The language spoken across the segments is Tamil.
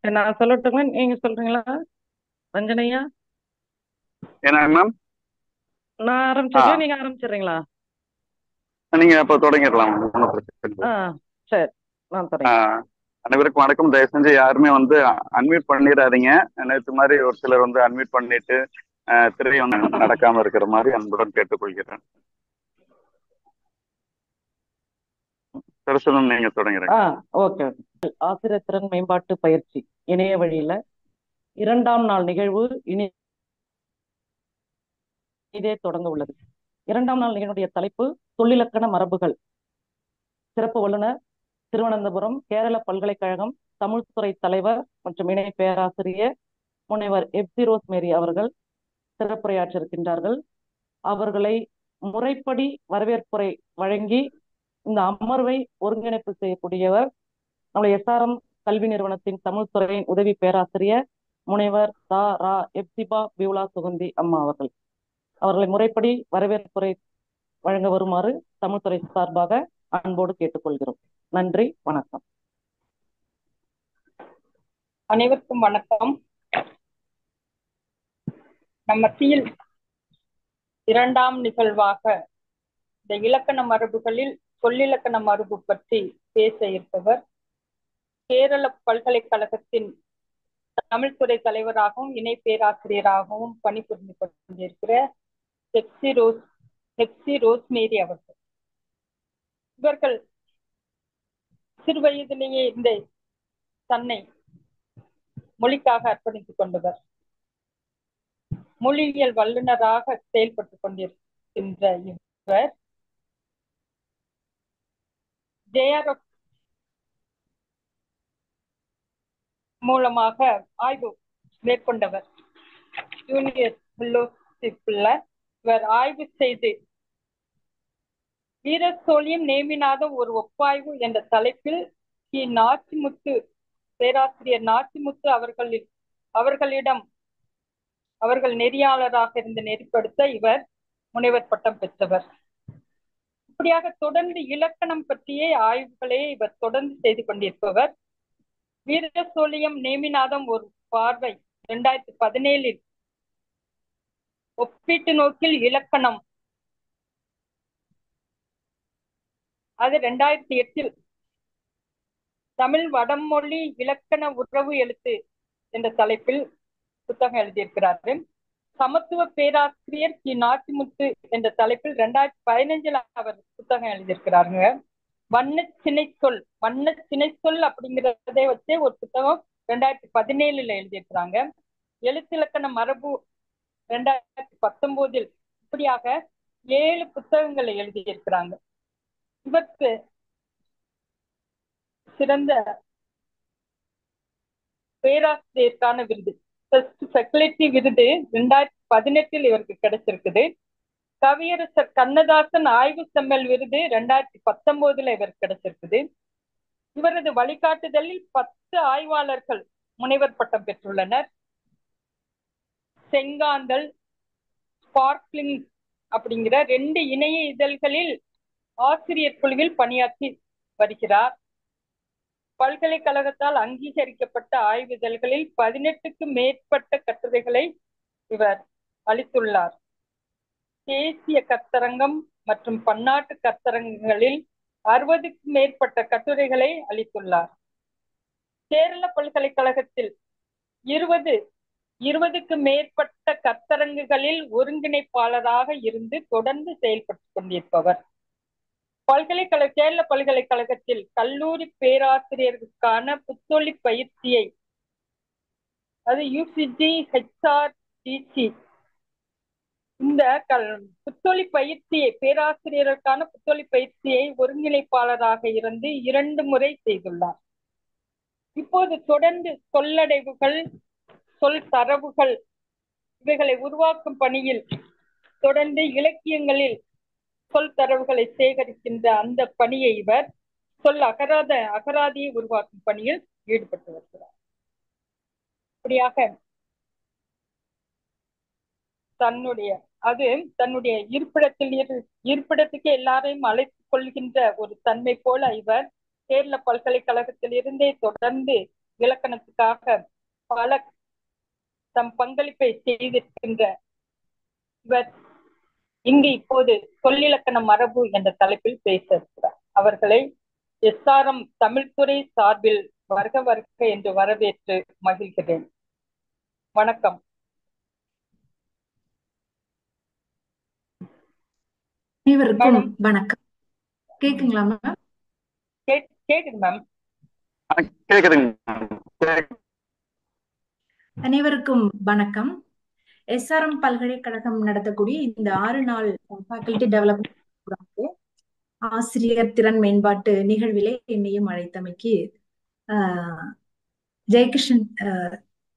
சரி நான் சொல்லட்டுங்களா நீங்க சொல்றீங்களா ரஞ்சனையா ஏன்னா மேம் நான் ஆரம்பிச்சிருக்கேன் நீங்க ஆரம்பிச்சிடுறீங்களா நீங்க இப்போ தொடங்கிடலாம் ஒன்றும் பிரச்சனை இல்லை ஆ சரி நான் ஆ, தொடங்க அனைவருக்கும் வணக்கம் தயவு செஞ்சு யாருமே வந்து அன்மியூட் பண்ணிடாதீங்க நேற்று மாதிரி ஒரு சிலர் வந்து அன்மியூட் பண்ணிட்டு ஆ, திரை வந்து நடக்காம இருக்கிற மாதிரி அன்புடன் கேட்டுக்கொள்கிறேன் சரஸ்வதம் நீங்க தொடங்குறீங்க ஆ ஓகே ஓகே ஆசிரியர் திறன் மேம்பாட்டு பயிற்சி இணைய வழியில இரண்டாம் நாள் நிகழ்வு இனி இதே தொடங்க உள்ளது இரண்டாம் நாள் நிகழ்வுடைய தலைப்பு தொழிலக்கண மரபுகள் சிறப்பு வல்லுநர் திருவனந்தபுரம் கேரள பல்கலைக்கழகம் தமிழ்துறை தலைவர் மற்றும் இணை பேராசிரியர் முனைவர் எப்சி ரோஸ்மேரி அவர்கள் சிறப்புரையாற்ற இருக்கின்றார்கள் அவர்களை முறைப்படி வரவேற்புரை வழங்கி இந்த அமர்வை ஒருங்கிணைப்பு செய்யக்கூடியவர் நம்முடைய எஸ்ஆர்எம் கல்வி நிறுவனத்தின் தமிழ் துறையின் உதவி பேராசிரியர் முனைவர் தா ரா எப்சிபா பியூலா சுகந்தி அம்மா அவர்கள் அவர்களை முறைப்படி வரவேற்புரை வழங்க வருமாறு தமிழ்துறை சார்பாக அன்போடு கேட்டுக்கொள்கிறோம் நன்றி வணக்கம் அனைவருக்கும் வணக்கம் நம் மத்தியில் இரண்டாம் நிகழ்வாக இந்த இலக்கண மரபுகளில் சொல்லிலக்கண மரபு பற்றி பேச இருப்பவர் கேரள பல்கலைக்கழகத்தின் தமிழ்துறை தலைவராகவும் இணை பேராசிரியராகவும் பணிபுரிந்து கொண்டிருக்கிற ஹெப்சி ரோஸ் ஹெப்சி ரோஸ்மேரி அவர்கள் இவர்கள் சிறு வயதிலேயே இந்த தன்னை மொழிக்காக அர்ப்பணித்துக் கொண்டவர் மொழியியல் வல்லுநராக செயல்பட்டு கொண்டிருக்கின்ற இவர் ஜேஆர்எஃப் மூலமாக ஆய்வு மேற்கொண்டவர் ஜூனியர் ஃபெல்லோஷிப்ல இவர் ஆய்வு செய்து வீரசோழியம் நேமிநாதம் ஒரு ஒப்பாய்வு என்ற தலைப்பில் கி நாச்சிமுத்து பேராசிரியர் நாச்சிமுத்து அவர்களில் அவர்களிடம் அவர்கள் நெறியாளராக இருந்து நெறிப்படுத்த இவர் முனைவர் பட்டம் பெற்றவர் இப்படியாக தொடர்ந்து இலக்கணம் பற்றிய ஆய்வுகளே இவர் தொடர்ந்து செய்து கொண்டிருப்பவர் வீரசோழியம் நேமிநாதம் ஒரு பார்வை இரண்டாயிரத்தி பதினேழில் ஒப்பீட்டு நோக்கில் இலக்கணம் அது ரெண்டாயிரத்தி எட்டில் தமிழ் வடமொழி இலக்கண உறவு எழுத்து என்ற தலைப்பில் புத்தகம் எழுதியிருக்கிறாரு சமத்துவ பேராசிரியர் கி நாச்சிமுத்து என்ற தலைப்பில் ரெண்டாயிரத்தி பதினஞ்சுல அவர் புத்தகம் எழுதியிருக்கிறாருங்க வண்ண சினை சொல் வண்ண சினை சொல் அப்படிங்கிறதே வச்சே ஒரு புத்தகம் ரெண்டாயிரத்தி பதினேழுல எழுதியிருக்கிறாங்க எழுத்திலக்கண மரபு ரெண்டாயிரத்தி பத்தொன்பதில் இப்படியாக ஏழு புத்தகங்களை எழுதியிருக்கிறாங்க இவருக்கு சிறந்த பேராசிரியருக்கான விருது ஃபெசிலிட்டி விருது ரெண்டாயிரத்தி பதினெட்டில் இவருக்கு கிடைச்சிருக்குது கவியரசர் கண்ணதாசன் ஆய்வு செம்மல் விருது ரெண்டாயிரத்தி பத்தொன்பதுல இவருக்கு கிடைச்சிருக்குது இவரது வழிகாட்டுதலில் பத்து ஆய்வாளர்கள் முனைவர் பட்டம் பெற்றுள்ளனர் செங்காந்தல் ஸ்பார்க்லிங் அப்படிங்கிற ரெண்டு இணைய இதழ்களில் ஆசிரியர் குழுவில் பணியாற்றி வருகிறார் பல்கலைக்கழகத்தால் அங்கீகரிக்கப்பட்ட ஆய்விதழ்களில் பதினெட்டுக்கு மேற்பட்ட கட்டுரைகளை இவர் அளித்துள்ளார் தேசிய கத்தரங்கம் மற்றும் பன்னாட்டு கத்தரங்கங்களில் அறுபதுக்கும் மேற்பட்ட கட்டுரைகளை அளித்துள்ளார் கேரள பல்கலைக்கழகத்தில் இருபது இருபதுக்கு மேற்பட்ட கத்தரங்குகளில் ஒருங்கிணைப்பாளராக இருந்து தொடர்ந்து செயல்பட்டு கொண்டிருப்பவர் பல்கலைக்கழக கேரள பல்கலைக்கழகத்தில் கல்லூரி பேராசிரியர்களுக்கான புத்தொழி பயிற்சியை அது யூசிஜி ஹெச்ஆர்டிசி இந்த கல் புத்தொழி பயிற்சியை பேராசிரியருக்கான புத்தொழி பயிற்சியை ஒருங்கிணைப்பாளராக இருந்து இரண்டு முறை செய்துள்ளார் இப்போது தொடர்ந்து சொல்லடைவுகள் சொல் தரவுகள் இவைகளை உருவாக்கும் பணியில் தொடர்ந்து இலக்கியங்களில் சொல் தரவுகளை சேகரிக்கின்ற அந்த பணியை இவர் சொல் அகராத அகராதியை உருவாக்கும் பணியில் ஈடுபட்டு வருகிறார் இப்படியாக தன்னுடைய அது தன்னுடைய இருப்பிடத்தில் இரு இருப்பிடத்துக்கு எல்லாரையும் அழைத்துக் கொள்கின்ற ஒரு தன்மை போல இவர் கேரள பல்கலைக்கழகத்தில் இருந்தே தொடர்ந்து இலக்கணத்துக்காக பல தம் பங்களிப்பை செய்திருக்கின்ற இவர் இங்கு இப்போது சொல்லிலக்கண மரபு என்ற தலைப்பில் பேச இருக்கிறார் அவர்களை எஸ்ஆர்எம் தமிழ்துறை சார்பில் வருக வருக என்று வரவேற்று மகிழ்கிறேன் வணக்கம் அனைவருக்கும் மேடம் வணக்கம் கேக்குங்களா மேம் கேட் கேக்குது மேம் கேக்குதுங்க மேம். கேக்கு- அனைவருக்கும் வணக்கம் எஸ்ஆர்எம் பல்கலைக்கழகம் நடத்தக்கூடிய இந்த ஆறு நாள் ஃபேக்கல்டி டெவலப்மெண்ட் ஆசிரியர் திறன் மேம்பாட்டு நிகழ்விலே என்னையும் அழைத்தமைக்கு ஆஹ், ஜெயகிருஷ்ணன் ஆஹ்,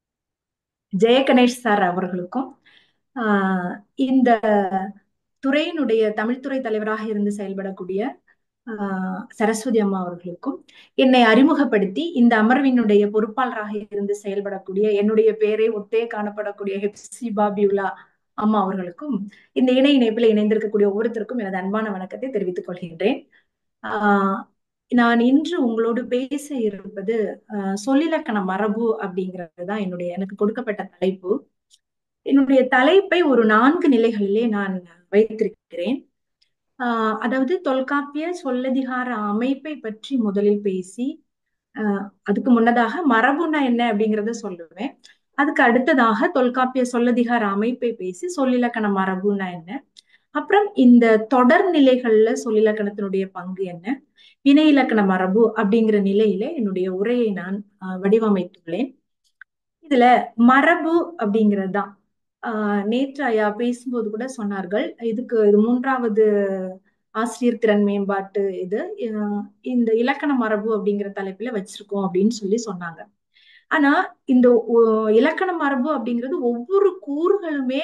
ஜெயகணேஷ் சார் அவர்களுக்கும் ஆஹ், இந்த துறையினுடைய தமிழ்துறை தலைவராக இருந்து செயல்படக்கூடிய ஆஹ், சரஸ்வதி அம்மா அவர்களுக்கும் என்னை அறிமுகப்படுத்தி இந்த அமர்வினுடைய பொறுப்பாளராக இருந்து செயல்படக்கூடிய என்னுடைய பேரை ஒத்தே காணப்படக்கூடிய ஹெப்சி பாபியுலா அம்மா அவர்களுக்கும் இந்த இணை இணைப்பில் இணைந்திருக்கக்கூடிய ஒவ்வொருத்தருக்கும் எனது அன்பான வணக்கத்தை தெரிவித்துக் கொள்கின்றேன் ஆஹ் நான் இன்று உங்களோடு பேச இருப்பது ஆஹ் சொல்லிலக்கண மரபு அப்படிங்கிறது தான் என்னுடைய எனக்கு கொடுக்கப்பட்ட தலைப்பு என்னுடைய தலைப்பை ஒரு நான்கு நிலைகளிலே நான் வைத்திருக்கிறேன் ஆஹ் அதாவது தொல்காப்பிய சொல்லதிகார அமைப்பை பற்றி முதலில் பேசி ஆஹ் அதுக்கு முன்னதாக மரபுனா என்ன அப்படிங்கறத சொல்லுவேன் அதுக்கு அடுத்ததாக தொல்காப்பிய சொல்லதிகார அமைப்பை பேசி சொல்லிலக்கண மரபுனா என்ன அப்புறம் இந்த தொடர் நிலைகள்ல சொல்லிலக்கணத்தினுடைய பங்கு என்ன வினை இலக்கண மரபு அப்படிங்கிற நிலையில என்னுடைய உரையை நான் ஆஹ் வடிவமைத்துள்ளேன் இதுல மரபு அப்படிங்கிறது தான் ஆஹ் நேற்று ஐயா பேசும்போது கூட சொன்னார்கள் இதுக்கு இது மூன்றாவது ஆசிரியர் திறன் மேம்பாட்டு இது ஆஹ் இந்த இலக்கண மரபு அப்படிங்கிற தலைப்புல வச்சிருக்கோம் அப்படின்னு சொல்லி சொன்னாங்க ஆனா இந்த ஒ- இலக்கண மரபு அப்படிங்கிறது ஒவ்வொரு கூறுகளுமே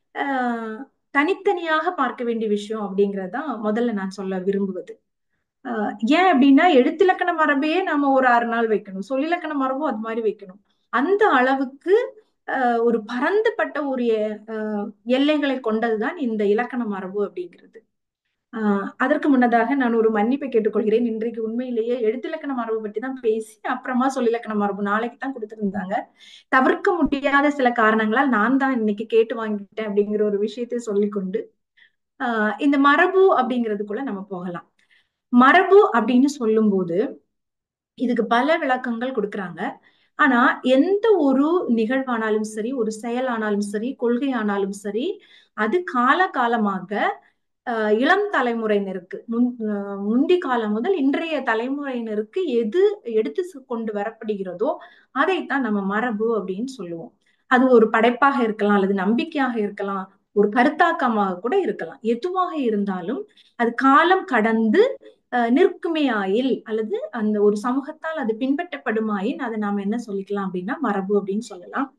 ஆஹ் தனித்தனியாக பார்க்க வேண்டிய விஷயம் அப்படிங்கிறது தான் முதல்ல நான் சொல்ல விரும்புவது ஆஹ் ஏன் அப்படின்னா எழுத்திலக்கண மரபையே நாம ஒரு ஆறு நாள் வைக்கணும் சொல்லிலக்கண மரபும் அது மாதிரி வைக்கணும் அந்த அளவுக்கு ஆஹ் ஒரு பரந்துபட்ட ஒரு எ- ஆஹ் எல்லைகளை கொண்டதுதான் இந்த இலக்கண மரபு அப்படிங்கிறது ஆஹ் அதற்கு முன்னதாக நான் ஒரு மன்னிப்பை கேட்டுக்கொள்கிறேன் இன்றைக்கு உண்மையிலேயே எழுத்திலக்கண மரபு பற்றி தான் பேசி அப்புறமா சொல்லிலக்கண மரபு நாளைக்கு தான் கொடுத்திருந்தாங்க தவிர்க்க முடியாத சில காரணங்களால் நான் தான் இன்னைக்கு கேட்டு வாங்கிட்டேன் அப்படிங்கிற ஒரு விஷயத்தை சொல்லிக்கொண்டு ஆஹ் இந்த மரபு அப்படிங்கிறதுக்குள்ள நம்ம போகலாம் மரபு அப்படின்னு சொல்லும்போது இதுக்கு பல விளக்கங்கள் கொடுக்கறாங்க ஆனா எந்த ஒரு நிகழ்வானாலும் சரி ஒரு செயலானாலும் சரி கொள்கை ஆனாலும் சரி அது கால காலமாக ஆஹ் இளம் தலைமுறையினருக்கு முன் ஆஹ் முந்தி காலம் முதல் இன்றைய தலைமுறையினருக்கு எது எடுத்து செ- கொண்டு வரப்படுகிறதோ அதைத்தான் நம்ம மரபு அப்படின்னு சொல்லுவோம் அது ஒரு படைப்பாக இருக்கலாம் அல்லது நம்பிக்கையாக இருக்கலாம் ஒரு கருத்தாக்கமாக கூட இருக்கலாம் எதுவாக இருந்தாலும் அது காலம் கடந்து ஆஹ் நிற்குமேயாயில் அல்லது அந்த ஒரு சமூகத்தால் அது பின்பற்றப்படுமாயின் அதை நாம என்ன சொல்லிக்கலாம் அப்படின்னா மரபு அப்படின்னு சொல்லலாம்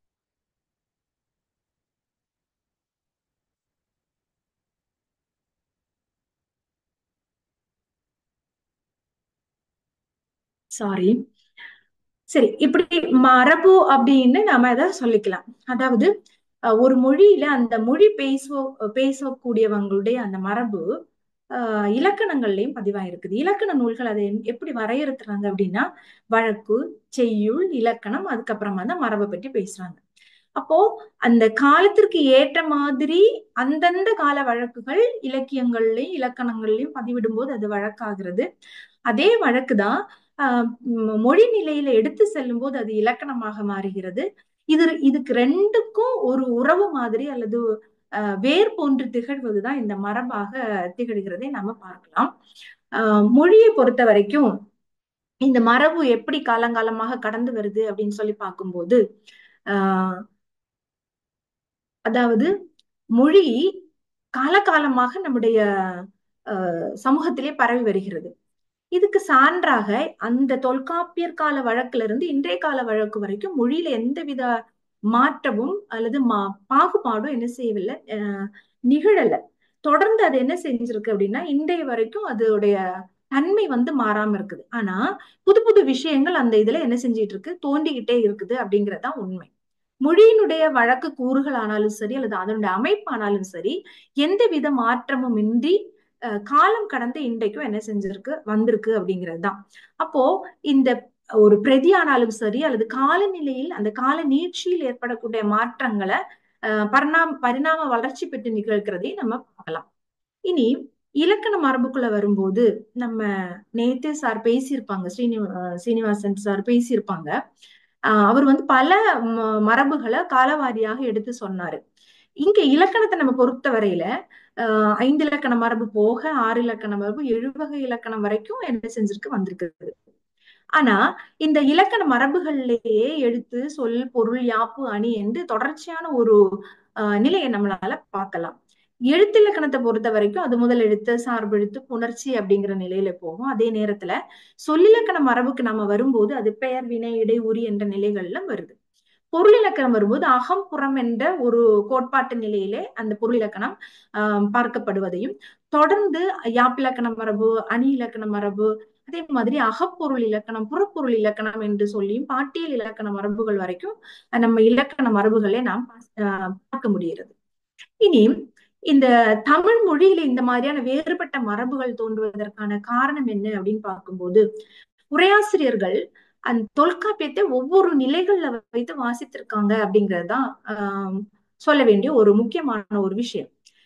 சாரி சரி இப்படி மரபு அப்படின்னு நாம அதை சொல்லிக்கலாம் அதாவது அஹ், ஒரு மொழியில அந்த மொழி பேச பேசக்கூடியவங்களுடைய அந்த மரபு ஆஹ் இலக்கணங்கள்லயும் பதிவாயிருக்குது இலக்கண நூல்கள் அதை என்- எப்படி வரையறுத்துறாங்க அப்படின்னா வழக்கு செய்யுள் இலக்கணம் அதுக்கப்புறமா தான் மரபை பற்றி பேசுறாங்க அப்போ அந்த காலத்திற்கு ஏற்ற மாதிரி அந்தந்த கால வழக்குகள் இலக்கியங்கள்லயும் இலக்கணங்கள்லயும் பதிவிடும்போது அது வழக்காகிறது அதே வழக்குதான் ஆஹ் ம், மொழி நிலையில எடுத்து செல்லும் போது அது இலக்கணமாக மாறுகிறது இது இதுக்கு ரெண்டுக்கும் ஒரு உறவு மாதிரி அல்லது ஆஹ் வேர் போன்று திகழ்வதுதான் இந்த மரபாக திகழ்கிறதை நாம பார்க்கலாம் ஆஹ் மொழியை பொறுத்த வரைக்கும் இந்த மரபு எப்படி காலங்காலமாக கடந்து வருது அப்படின்னு சொல்லி பார்க்கும்போது ஆஹ் அதாவது மொழி காலகாலமாக நம்முடைய ஆஹ் சமூகத்திலே பரவி வருகிறது இதுக்கு சான்றாக அந்த தொல்காப்பியர் கால வழக்குல இருந்து இன்றைய கால வழக்கு வரைக்கும் மொழியில எந்தவித மாற்றமும் அல்லது மா பாகுபாடும் என்ன செய்யவில்லை அஹ் நிகழல தொடர்ந்து அது என்ன செஞ்சிருக்கு அப்படின்னா இன்றைய வரைக்கும் அதோடைய தன்மை வந்து மாறாம இருக்குது ஆனா புது புது விஷயங்கள் அந்த இதுல என்ன செஞ்சிட்டு இருக்கு தோண்டிக்கிட்டே இருக்குது அப்படிங்கறதுதான் உண்மை மொழியினுடைய வழக்கு கூறுகள் ஆனாலும் சரி அல்லது அதனுடைய அமைப்பானாலும் சரி எந்தவித மாற்றமும் இன்றி அஹ், காலம் கடந்து இன்றைக்கும் என்ன செஞ்சிருக்கு வந்திருக்கு அப்படிங்கிறது தான் அப்போ இந்த ஒரு பிரதி ஆனாலும் சரி அல்லது காலநிலையில் அந்த கால நீட்சியில் ஏற்படக்கூடிய மாற்றங்களை பரிணாம பரிணாம வளர்ச்சி பெற்று நிகழ்கிறதை நம்ம பார்க்கலாம் இனி இலக்கண மரபுக்குள்ள வரும்போது நம்ம நேத்தே சார் பேசியிருப்பாங்க ஸ்ரீனி சீனிவாசன் சார் பேசியிருப்பாங்க ஆஹ் அவர் வந்து பல மரபுகளை காலவாரியாக எடுத்து சொன்னாரு இங்க இலக்கணத்தை நம்ம பொறுத்த வரையில ஆஹ் ஐந்து இலக்கண மரபு போக ஆறு இலக்கண மரபு எழுவகை இலக்கணம் வரைக்கும் என்ன செஞ்சிருக்கு வந்திருக்குது ஆனா இந்த இலக்கண மரபுகள்லேயே எழுத்து சொல் பொருள் யாப்பு அணி என்று தொடர்ச்சியான ஒரு ஆஹ் நிலையை நம்மளால பார்க்கலாம் எழுத்து இலக்கணத்தை பொறுத்த வரைக்கும் அது முதல் எழுத்து சார்பு எழுத்து புணர்ச்சி அப்படிங்கிற நிலையில போகும் அதே நேரத்துல சொல்லிலக்கண மரபுக்கு நம்ம வரும்போது அது பெயர் வினை இடை உரி என்ற நிலைகள்ல வருது பொருள் இலக்கணம் வரும்போது அகம் புறம் என்ற ஒரு கோட்பாட்டு நிலையிலே அந்த பொருள் இலக்கணம் ஆஹ் பார்க்கப்படுவதையும் தொடர்ந்து யாப்பிலக்கண மரபு அணி இலக்கண மரபு அதே மாதிரி அகப்பொருள் இலக்கணம் புறப்பொருள் இலக்கணம் என்று சொல்லியும் பாட்டியல் இலக்கண மரபுகள் வரைக்கும் நம்ம இலக்கண மரபுகளை நாம் பார்க்க முடிகிறது இனி இந்த தமிழ் மொழியில இந்த மாதிரியான வேறுபட்ட மரபுகள் தோன்றுவதற்கான காரணம் என்ன அப்படின்னு பார்க்கும்போது உரையாசிரியர்கள் அந்த தொல்காப்பியத்தை ஒவ்வொரு நிலைகள்ல வைத்து வாசித்திருக்காங்க அப்படிங்கறதுதான் ஆஹ் சொல்ல வேண்டிய ஒரு முக்கியமான ஒரு விஷயம்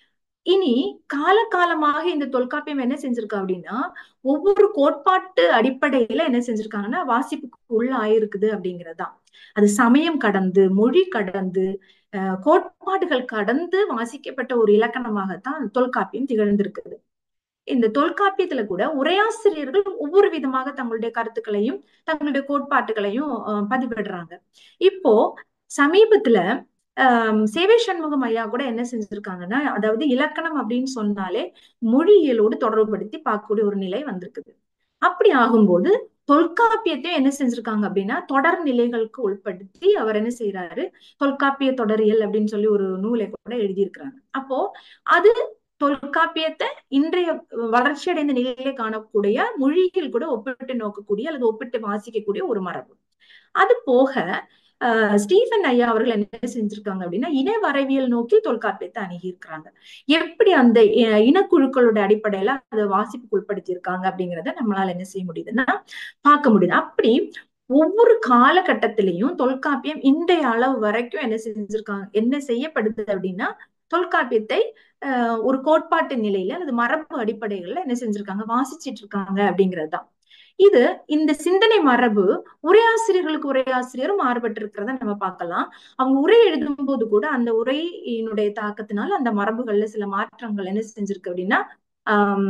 இனி காலகாலமாக இந்த தொல்காப்பியம் என்ன செஞ்சிருக்கா அப்படின்னா ஒவ்வொரு கோட்பாட்டு அடிப்படையில என்ன செஞ்சிருக்காங்கன்னா வாசிப்புக்கு உள்ள ஆயிருக்குது அப்படிங்கறதுதான் அது சமயம் கடந்து மொழி கடந்து அஹ் கோட்பாடுகள் கடந்து வாசிக்கப்பட்ட ஒரு இலக்கணமாகத்தான் தொல்காப்பியம் திகழ்ந்திருக்குது இந்த தொல்காப்பியத்துல கூட உரையாசிரியர்கள் ஒவ்வொரு விதமாக தங்களுடைய கருத்துக்களையும் தங்களுடைய கோட்பாட்டுகளையும் பதிவிடுறாங்க இப்போ சமீபத்துல ஆஹ் சேவை சண்முகம் ஐயா கூட என்ன செஞ்சிருக்காங்கன்னா அதாவது இலக்கணம் அப்படின்னு சொன்னாலே மொழியியலோடு தொடர்புபடுத்தி பார்க்கக்கூடிய ஒரு நிலை வந்திருக்குது அப்படி ஆகும்போது தொல்காப்பியத்தையும் என்ன செஞ்சிருக்காங்க அப்படின்னா தொடர் நிலைகளுக்கு உட்படுத்தி அவர் என்ன செய்யறாரு தொல்காப்பிய தொடரியல் அப்படின்னு சொல்லி ஒரு நூலை கூட எழுதியிருக்கிறாங்க அப்போ அது தொல்காப்பியத்தை இன்றைய வளர்ச்சி அடைந்த நிலையிலே காணக்கூடிய மொழியில் கூட ஒப்பிட்டு நோக்கக்கூடிய அல்லது ஒப்பிட்டு வாசிக்கக்கூடிய ஒரு மரபு அது போக ஆஹ் ஸ்டீஃபன் ஐயா அவர்கள் என்ன செஞ்சிருக்காங்க அப்படின்னா இன வரைவியல் நோக்கி தொல்காப்பியத்தை அணுகியிருக்கிறாங்க எப்படி அந்த இனக்குழுக்களோட அடிப்படையில அதை வாசிப்புக்கு உட்படுத்தி இருக்காங்க அப்படிங்கிறத நம்மளால என்ன செய்ய முடியுதுன்னா பார்க்க முடியுது அப்படி ஒவ்வொரு காலகட்டத்திலையும் தொல்காப்பியம் இன்றைய அளவு வரைக்கும் என்ன செஞ்சிருக்காங்க என்ன செய்யப்படுது அப்படின்னா தொல்காப்பியத்தை ஆஹ் ஒரு கோட்பாட்டு நிலையில அல்லது மரபு அடிப்படைகள்ல என்ன செஞ்சிருக்காங்க வாசிச்சிட்டு இருக்காங்க அப்படிங்கிறது தான் இது இந்த சிந்தனை மரபு உரையாசிரியர்களுக்கு உரையாசிரியரும் மாறுபட்டு இருக்கிறத நம்ம பார்க்கலாம் அவங்க உரை எழுதும் போது கூட அந்த உரையினுடைய தாக்கத்தினால அந்த மரபுகள்ல சில மாற்றங்கள் என்ன செஞ்சிருக்கு அப்படின்னா ஆஹ்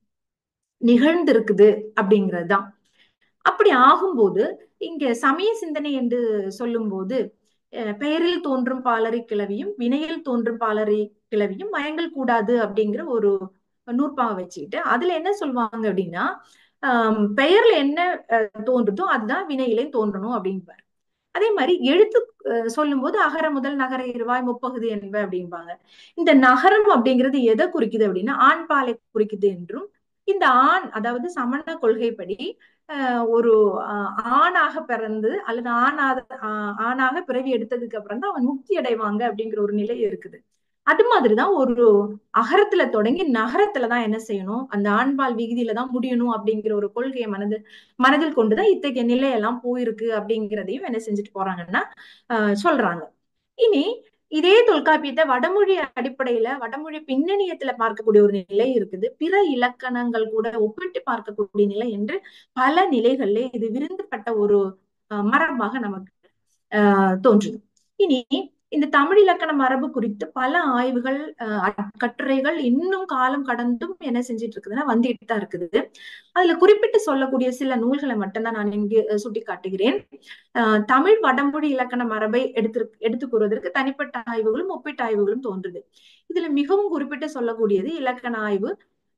நிகழ்ந்திருக்குது அப்படிங்கிறது தான் அப்படி ஆகும்போது இங்க சமய சிந்தனை என்று சொல்லும் போது பெயரில் தோன்றும் பாலரி கிளவியும் வினையில் தோன்றும் பாலரி கிளவியும் மயங்கல் கூடாது அப்படிங்கிற ஒரு நூற்பாவை வச்சுக்கிட்டு அதுல என்ன சொல்லுவாங்க அப்படின்னா ஆஹ் பெயர்ல என்ன தோன்றுதோ அதுதான் வினையிலையும் தோன்றணும் அப்படின்பாரு அதே மாதிரி எழுத்து சொல்லும் போது அகர முதல் நகர இருவாய் முப்பகுதி என்ப அப்படிம்பாங்க இந்த நகரம் அப்படிங்கிறது எதை குறிக்குது அப்படின்னா ஆண் பாலை குறிக்குது என்றும் இந்த ஆண் அதாவது சமண கொள்கைப்படி ஒரு ஆணாக பிறந்து அல்லது ஆணாத ஆணாக பிறவி எடுத்ததுக்கு அப்புறம் தான் அவன் முக்தி அடைவாங்க அப்படிங்கிற ஒரு நிலை இருக்குது அது மாதிரிதான் ஒரு அகரத்துல தொடங்கி நகரத்துலதான் என்ன செய்யணும் அந்த ஆண்பால் விகுதியில தான் முடியணும் அப்படிங்கிற ஒரு கொள்கையை மனது மனதில் கொண்டுதான் இத்தகைய நிலையெல்லாம் போயிருக்கு அப்படிங்கிறதையும் என்ன செஞ்சுட்டு போறாங்கன்னா ஆஹ் சொல்றாங்க இனி இதே தொல்காப்பியத்தை வடமொழி அடிப்படையில வடமொழி பின்னணியத்துல பார்க்கக்கூடிய ஒரு நிலை இருக்குது பிற இலக்கணங்கள் கூட ஒப்பிட்டு பார்க்கக்கூடிய நிலை என்று பல நிலைகள்ல இது விருந்துபட்ட ஒரு மரபாக நமக்கு ஆஹ் தோன்றுது இனி இந்த தமிழ் இலக்கண மரபு குறித்து பல ஆய்வுகள் கட்டுரைகள் இன்னும் காலம் கடந்தும் என்ன செஞ்சிட்டு இருக்குதுன்னா வந்துட்டு தான் இருக்குது அதுல குறிப்பிட்டு சொல்லக்கூடிய சில நூல்களை மட்டும்தான் நான் இங்கே சுட்டி காட்டுகிறேன் தமிழ் வடமொழி இலக்கண மரபை எடுத்து எடுத்து கூறுவதற்கு தனிப்பட்ட ஆய்வுகளும் ஒப்பீட்டு ஆய்வுகளும் தோன்றுது இதுல மிகவும் குறிப்பிட்டு சொல்லக்கூடியது இலக்கண ஆய்வு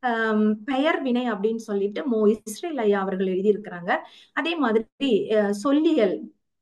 பெயர் வினை அப்படின்னு சொல்லிட்டு மோ இஸ்ரேல் ஐயா அவர்கள் எழுதியிருக்கிறாங்க அதே மாதிரி சொல்லியல்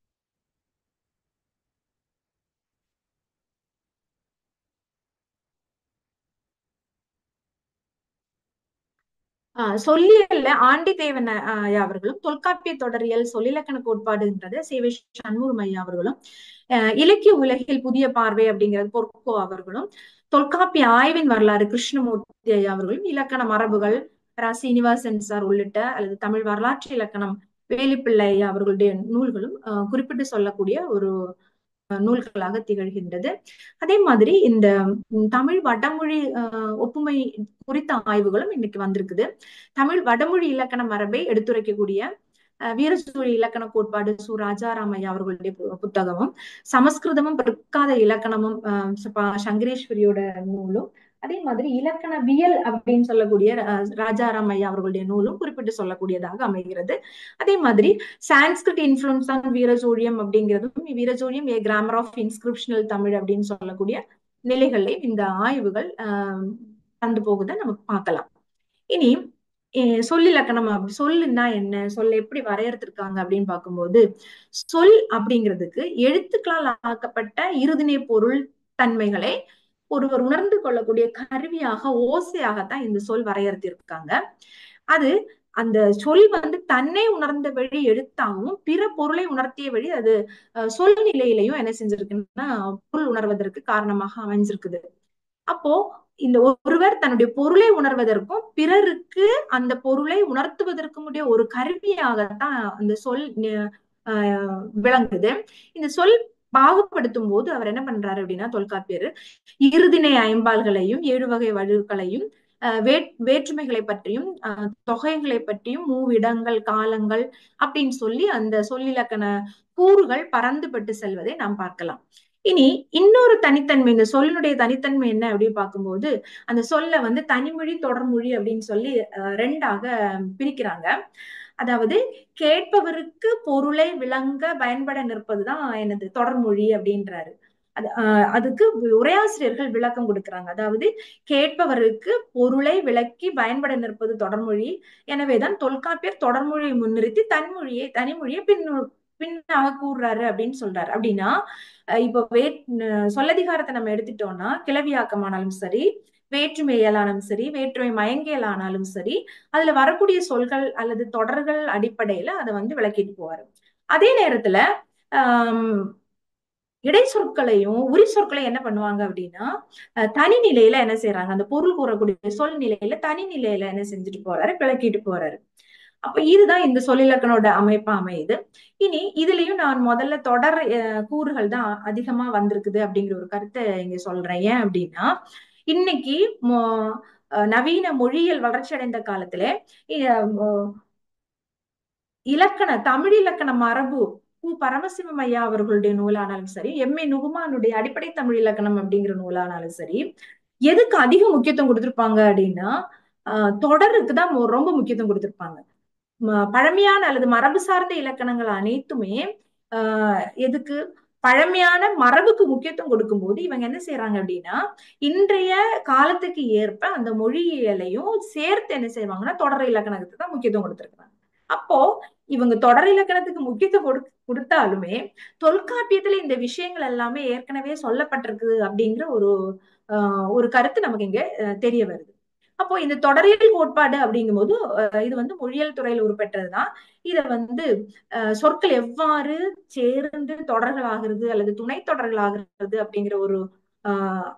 சொல்லியல்ல ஆண்டி தேவன் ஐயா அவர்களும் தொல்காப்பிய தொடரியல் சொல்லிலக்கண கோட்பாடுன்றத சேவை சண்முகம் ஐயா அவர்களும் இலக்கிய உலகில் புதிய பார்வை அப்படிங்கிறது பொற்கோ அவர்களும் தொல்காப்பிய ஆய்வின் வரலாறு கிருஷ்ணமூர்த்தி ஐயா அவர்களும் இலக்கண மரபுகள் ரா சீனிவாசன் சார் உள்ளிட்ட அல்லது தமிழ் வரலாற்று இலக்கணம் வேலுப்பிள்ளை அவர்களுடைய நூல்களும் குறிப்பிட்டு சொல்லக்கூடிய ஒரு நூல்களாக திகழ்கின்றது அதே மாதிரி இந்த தமிழ் வடமொழி ஒப்புமை குறித்த ஆய்வுகளும் இன்னைக்கு வந்திருக்குது தமிழ் வடமொழி இலக்கண மரபை எடுத்துரைக்கக்கூடிய வீரசூழி இலக்கண கோட்பாடு சு ராஜாராமையா அவர்களுடைய புத்தகமும் சமஸ்கிருதமும் பிற்காத இலக்கணமும் சங்கரேஸ்வரியோட நூலும் அதே மாதிரி இலக்கணவியல் அப்படின்னு சொல்லக்கூடிய ராஜாராம் ஐயா அவர்களுடைய நூலும் குறிப்பிட்டு சொல்லக்கூடியதாக அமைகிறது அதே மாதிரி சான்ஸ்கிரிட் இன்ஃபுளுன்ஸ் ஆன் வீரசோழியம் அப்படிங்கிறதும் Veerasozhiyam a grammar of inscriptional Tamil அப்படின்னு சொல்லக்கூடிய நிலைகளை இந்த ஆய்வுகள் ஆஹ் தந்து போகுதை நம்ம பார்க்கலாம் இனி சொல்லிலக்கணம் அப்படி சொல்லுன்னா என்ன சொல்ல எப்படி வரையறுத்திருக்காங்க அப்படின்னு பார்க்கும்போது சொல் அப்படிங்கிறதுக்கு எழுத்துக்களால் ஆக்கப்பட்ட இறுதினை பொருள் தன்மைகளை ஒருவர் உணர்ந்து கொள்ளக்கூடிய கருவியாக ஓசையாகத்தான் இந்த சொல் வரையறுத்திருக்காங்க அது அந்த சொல் வந்து தன்னை உணர்ந்த வழி எழுத்தாகவும் பிற பொருளை உணர்த்திய வழி அது சொல் நிலையிலையும் என்ன செஞ்சிருக்குன்னா பொருள் உணர்வதற்கு காரணமாக அமைஞ்சிருக்குது அப்போ இந்த ஒருவர் தன்னுடைய பொருளை உணர்வதற்கும் பிறருக்கு அந்த பொருளை உணர்த்துவதற்கும் உடைய ஒரு கருவியாகத்தான் அந்த சொல் விளங்குது இந்த சொல் பாகுபடுத்தும் போது அவர் என்ன பண்றாரு அப்படின்னா தொல்காப்பியர் இறுதினை ஐம்பால்களையும் ஏழு வகை வழுக்களையும் வேற்றுமைகளை பற்றியும் தொகைகளை பற்றியும் மூவிடங்கள் காலங்கள் அப்படின்னு சொல்லி அந்த சொல்லிலக்கண கூறுகள் பறந்துபட்டு செல்வதை நாம் பார்க்கலாம் இனி இன்னொரு தனித்தன்மை இந்த சொல்லினுடைய தனித்தன்மை என்ன அப்படின்னு பார்க்கும்போது அந்த சொல்ல வந்து தனிமொழி தொடர்மொழி அப்படின்னு சொல்லி ரெண்டாக பிரிக்கிறாங்க அதாவது கேட்பவருக்கு பொருளை விளங்க பயன்பட நிற்பதுதான் எனது தொடர்மொழி அப்படின்றாரு அது அதுக்கு உரையாசிரியர்கள் விளக்கம் கொடுக்கிறாங்க அதாவது கேட்பவருக்கு பொருளை விளக்கி பயன்பட நிற்பது தொடர்மொழி எனவேதான் தொல்காப்பியர் தொடர்மொழியை முன்னிறுத்தி தன்மொழியை தனிமொழியை பின் பின்னாக கூறுறாரு அப்படின்னு சொல்றாரு அப்படின்னா இப்போ வே சொல்லதிகாரத்தை நம்ம எடுத்துட்டோம்னா கிளவியாக்கமானாலும் சரி வேற்றுமையலானாலும் சரி வேற்றுமை மயங்கியலானாலும் சரி அதுல வரக்கூடிய சொல்கள் அல்லது தொடர்கள் அடிப்படையில அதை வந்து விளக்கிட்டு போவாரு அதே நேரத்துல ஆஹ் இடை சொற்களையும் உரி சொற்களையும் என்ன பண்ணுவாங்க அப்படின்னா தனி நிலையில என்ன செய்யறாங்க அந்த பொருள் கூறக்கூடிய சொல் நிலையில தனி நிலையில என்ன செஞ்சுட்டு போறாரு விளக்கிட்டு போறாரு அப்ப இதுதான் இந்த சொல்லிலக்கணோட அமைப்பா அமையுது இனி இதுலயும் நான் முதல்ல தொடர் கூறுகள் தான் அதிகமா வந்திருக்குது அப்படிங்கிற ஒரு கருத்தை இங்க சொல்றேன் ஏன் அப்படின்னா இன்னைக்கு நவீன மொழியியல் வளர்ச்சி அடைந்த காலத்துல இலக்கண தமிழ் இலக்கண மரபு கு பரமசிவம் ஐயா அவர்களுடைய நூலானாலும் சரி எம் ஏ நுகுமானுடைய அடிப்படை தமிழ் இலக்கணம் அப்படிங்கிற நூலானாலும் சரி எதுக்கு அதிக முக்கியத்துவம் கொடுத்திருப்பாங்க அப்படின்னா தொடருக்கு தான் ரொம்ப முக்கியத்துவம் கொடுத்திருப்பாங்க பழமையான அல்லது மரபு சார்ந்த இலக்கணங்கள் அனைத்துமே ஆஹ் எதுக்கு பழமையான மரபுக்கு முக்கியத்துவம் கொடுக்கும்போது இவங்க என்ன செய்யறாங்க அப்படின்னா இன்றைய காலத்துக்கு ஏற்ப அந்த மொழியியலையும் சேர்த்து என்ன செய்வாங்கன்னா தொடர் இலக்கணத்துக்கு தான் முக்கியத்துவம் கொடுத்திருக்காங்க அப்போ இவங்க தொடர் இலக்கணத்துக்கு முக்கியத்துவம் கொடு கொடுத்தாலுமே தொல்காப்பியத்துல இந்த விஷயங்கள் எல்லாமே ஏற்கனவே சொல்லப்பட்டிருக்கு அப்படிங்கிற ஒரு ஆஹ் ஒரு கருத்து நமக்கு இங்க தெரிய வருது அப்போ இந்த தொடரியல் கோட்பாடு அப்படிங்கும்போது இது வந்து மொழியியல் துறையில உருப்பெற்றதுதான் இத வந்து சொற்கள் எவ்வாறு சேர்ந்து தொடர்கள் ஆகிறது அல்லது துணை தொடர்கள் ஆகிறது அப்படிங்கிற ஒரு ஆஹ்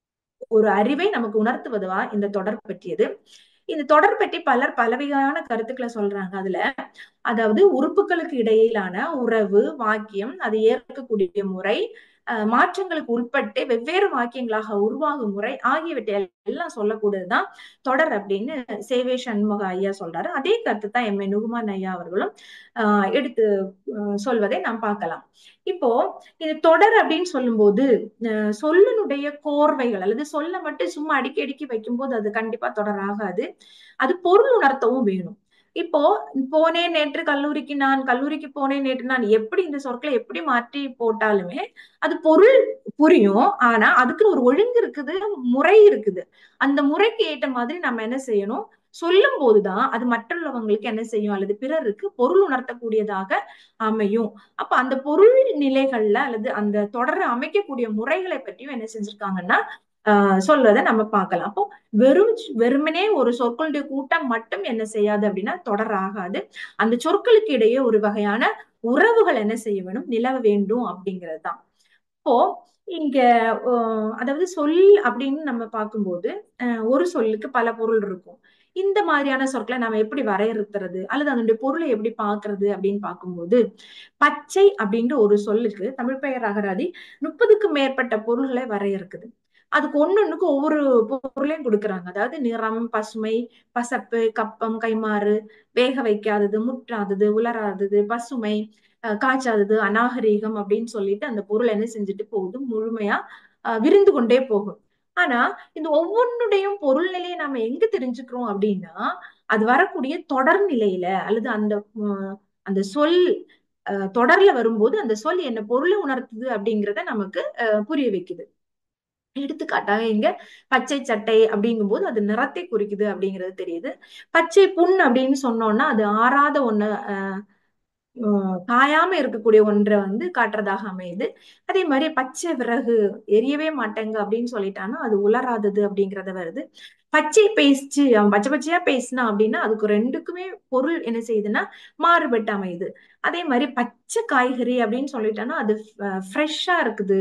ஒரு அறிவை நமக்கு உணர்த்துவதுவா இந்த தொடர் பற்றியது இந்த தொடர் பற்றி பலர் பலவகையான கருத்துக்களை சொல்றாங்க அதுல அதாவது உறுப்புகளுக்கு இடையிலான உறவு வாக்கியம் அதை ஏற்கக்கூடிய முறை மாற்றங்களுக்கு உட்பட்டு வெவ்வேறு வாக்கியங்களாக உருவாகும் முறை ஆகியவற்றை எல்லாம் சொல்லக்கூடியதுதான் தொடர் அப்படின்னு சேவே சண்முக ஐயா சொல்றாரு அதே கருத்து தான் எம் ஏ நுகுமான் ஐயா அவர்களும் ஆஹ் எடுத்து சொல்வதை நாம் பார்க்கலாம் இப்போ இது தொடர் அப்படின்னு சொல்லும்போது சொல்லினுடைய கோர்வைகள் அல்லது சொல்ல மட்டும் சும்மா அடிக்கி அடிக்கி வைக்கும்போது அது கண்டிப்பா தொடர் ஆகாது அது பொருள் உணர்த்தவும் வேணும் இப்போ போனேன் நேற்று கல்லூரிக்கு நான் கல்லூரிக்கு போனேன் நேற்று நான் எப்படி இந்த சொற்களை எப்படி மாற்றி போட்டாலுமே அது பொருள் புரியும் ஆனா அதுக்குன்னு ஒரு ஒழுங்கு இருக்குது முறை இருக்குது அந்த முறைக்கு ஏற்ற மாதிரி நம்ம என்ன செய்யணும் சொல்லும் போதுதான் அது மற்றவங்களுக்கு என்ன செய்யும் அல்லது பிறருக்கு பொருள் உணர்த்தக்கூடியதாக அமையும் அப்ப அந்த பொருள் நிலைகள்ல அல்லது அந்த தொடரை அமைக்கக்கூடிய முறைகளை பற்றியும் என்ன செஞ்சிருக்காங்கன்னா ஆஹ் சொல்வதை நம்ம பார்க்கலாம் அப்போ வெறும் வெறுமனே ஒரு சொற்களுடைய கூட்டம் மட்டும் என்ன செய்யாது அப்படின்னா தொடர் ஆகாது அந்த சொற்களுக்கு இடையே ஒரு வகையான உறவுகள் என்ன செய்ய வேணும் நிலவ வேண்டும் அப்படிங்கிறது தான் இப்போ இங்க அதாவது சொல் அப்படின்னு நம்ம பார்க்கும்போது ஒரு சொல்லுக்கு பல பொருள் இருக்கும் இந்த மாதிரியான சொற்களை நாம எப்படி வரையறுத்துறது அல்லது அதனுடைய பொருளை எப்படி பார்க்கிறது அப்படின்னு பார்க்கும்போது பச்சை அப்படின்ற ஒரு சொல்லுக்கு தமிழ் பெயர் அகராதி முப்பதுக்கும் மேற்பட்ட பொருள்களை வரையறுக்குது அதுக்கு ஒன்னொன்னுக்கு ஒவ்வொரு பொருளையும் கொடுக்குறாங்க அதாவது நிறம் பசுமை பசப்பு கப்பம் கைமாறு வேக வைக்காதது முற்றாதது உலராதது பசுமை அஹ் காய்ச்சாதது அநாகரீகம் அப்படின்னு சொல்லிட்டு அந்த பொருள் என்ன செஞ்சுட்டு போகுது முழுமையா அஹ் விரிந்து கொண்டே போகும் ஆனா இந்த ஒவ்வொன்னுடையும் பொருள் நிலையை நாம எங்க தெரிஞ்சுக்கிறோம் அப்படின்னா அது வரக்கூடிய தொடர் நிலையில அல்லது அந்த உம், அந்த சொல் அஹ், தொடர்ல வரும்போது அந்த சொல் என்ன பொருளை உணர்த்துது அப்படிங்கிறத நமக்கு அஹ், புரிய வைக்குது எடுத்துக்காட்டாக இங்க பச்சை சட்டை அப்படிங்கும்போது அது நிறத்தை குறிக்குது அப்படிங்கிறது தெரியுது பச்சை புண் அப்படின்னு சொன்னோம்னா அது ஆறாத ஒண்ணு அஹ், உம், காயாம இருக்கக்கூடிய ஒன்றை வந்து காட்டுறதாக அமையுது அதே மாதிரி பச்சை விறகு எரியவே மாட்டேங்க அப்படின்னு சொல்லிட்டான்னா அது உலராதது அப்படிங்கறத வருது பச்சை பேஸ்ட் அவன் பச்சை பச்சையா பேசினா அப்படின்னா அதுக்கு ரெண்டுக்குமே பொருள் என்ன செய்யுதுன்னா மாறுபட்டு அமையுது அதே மாதிரி பச்சை காய்கறி அப்படின்னு சொல்லிட்டான்னா அது ஃப்ரெஷ்ஷா இருக்குது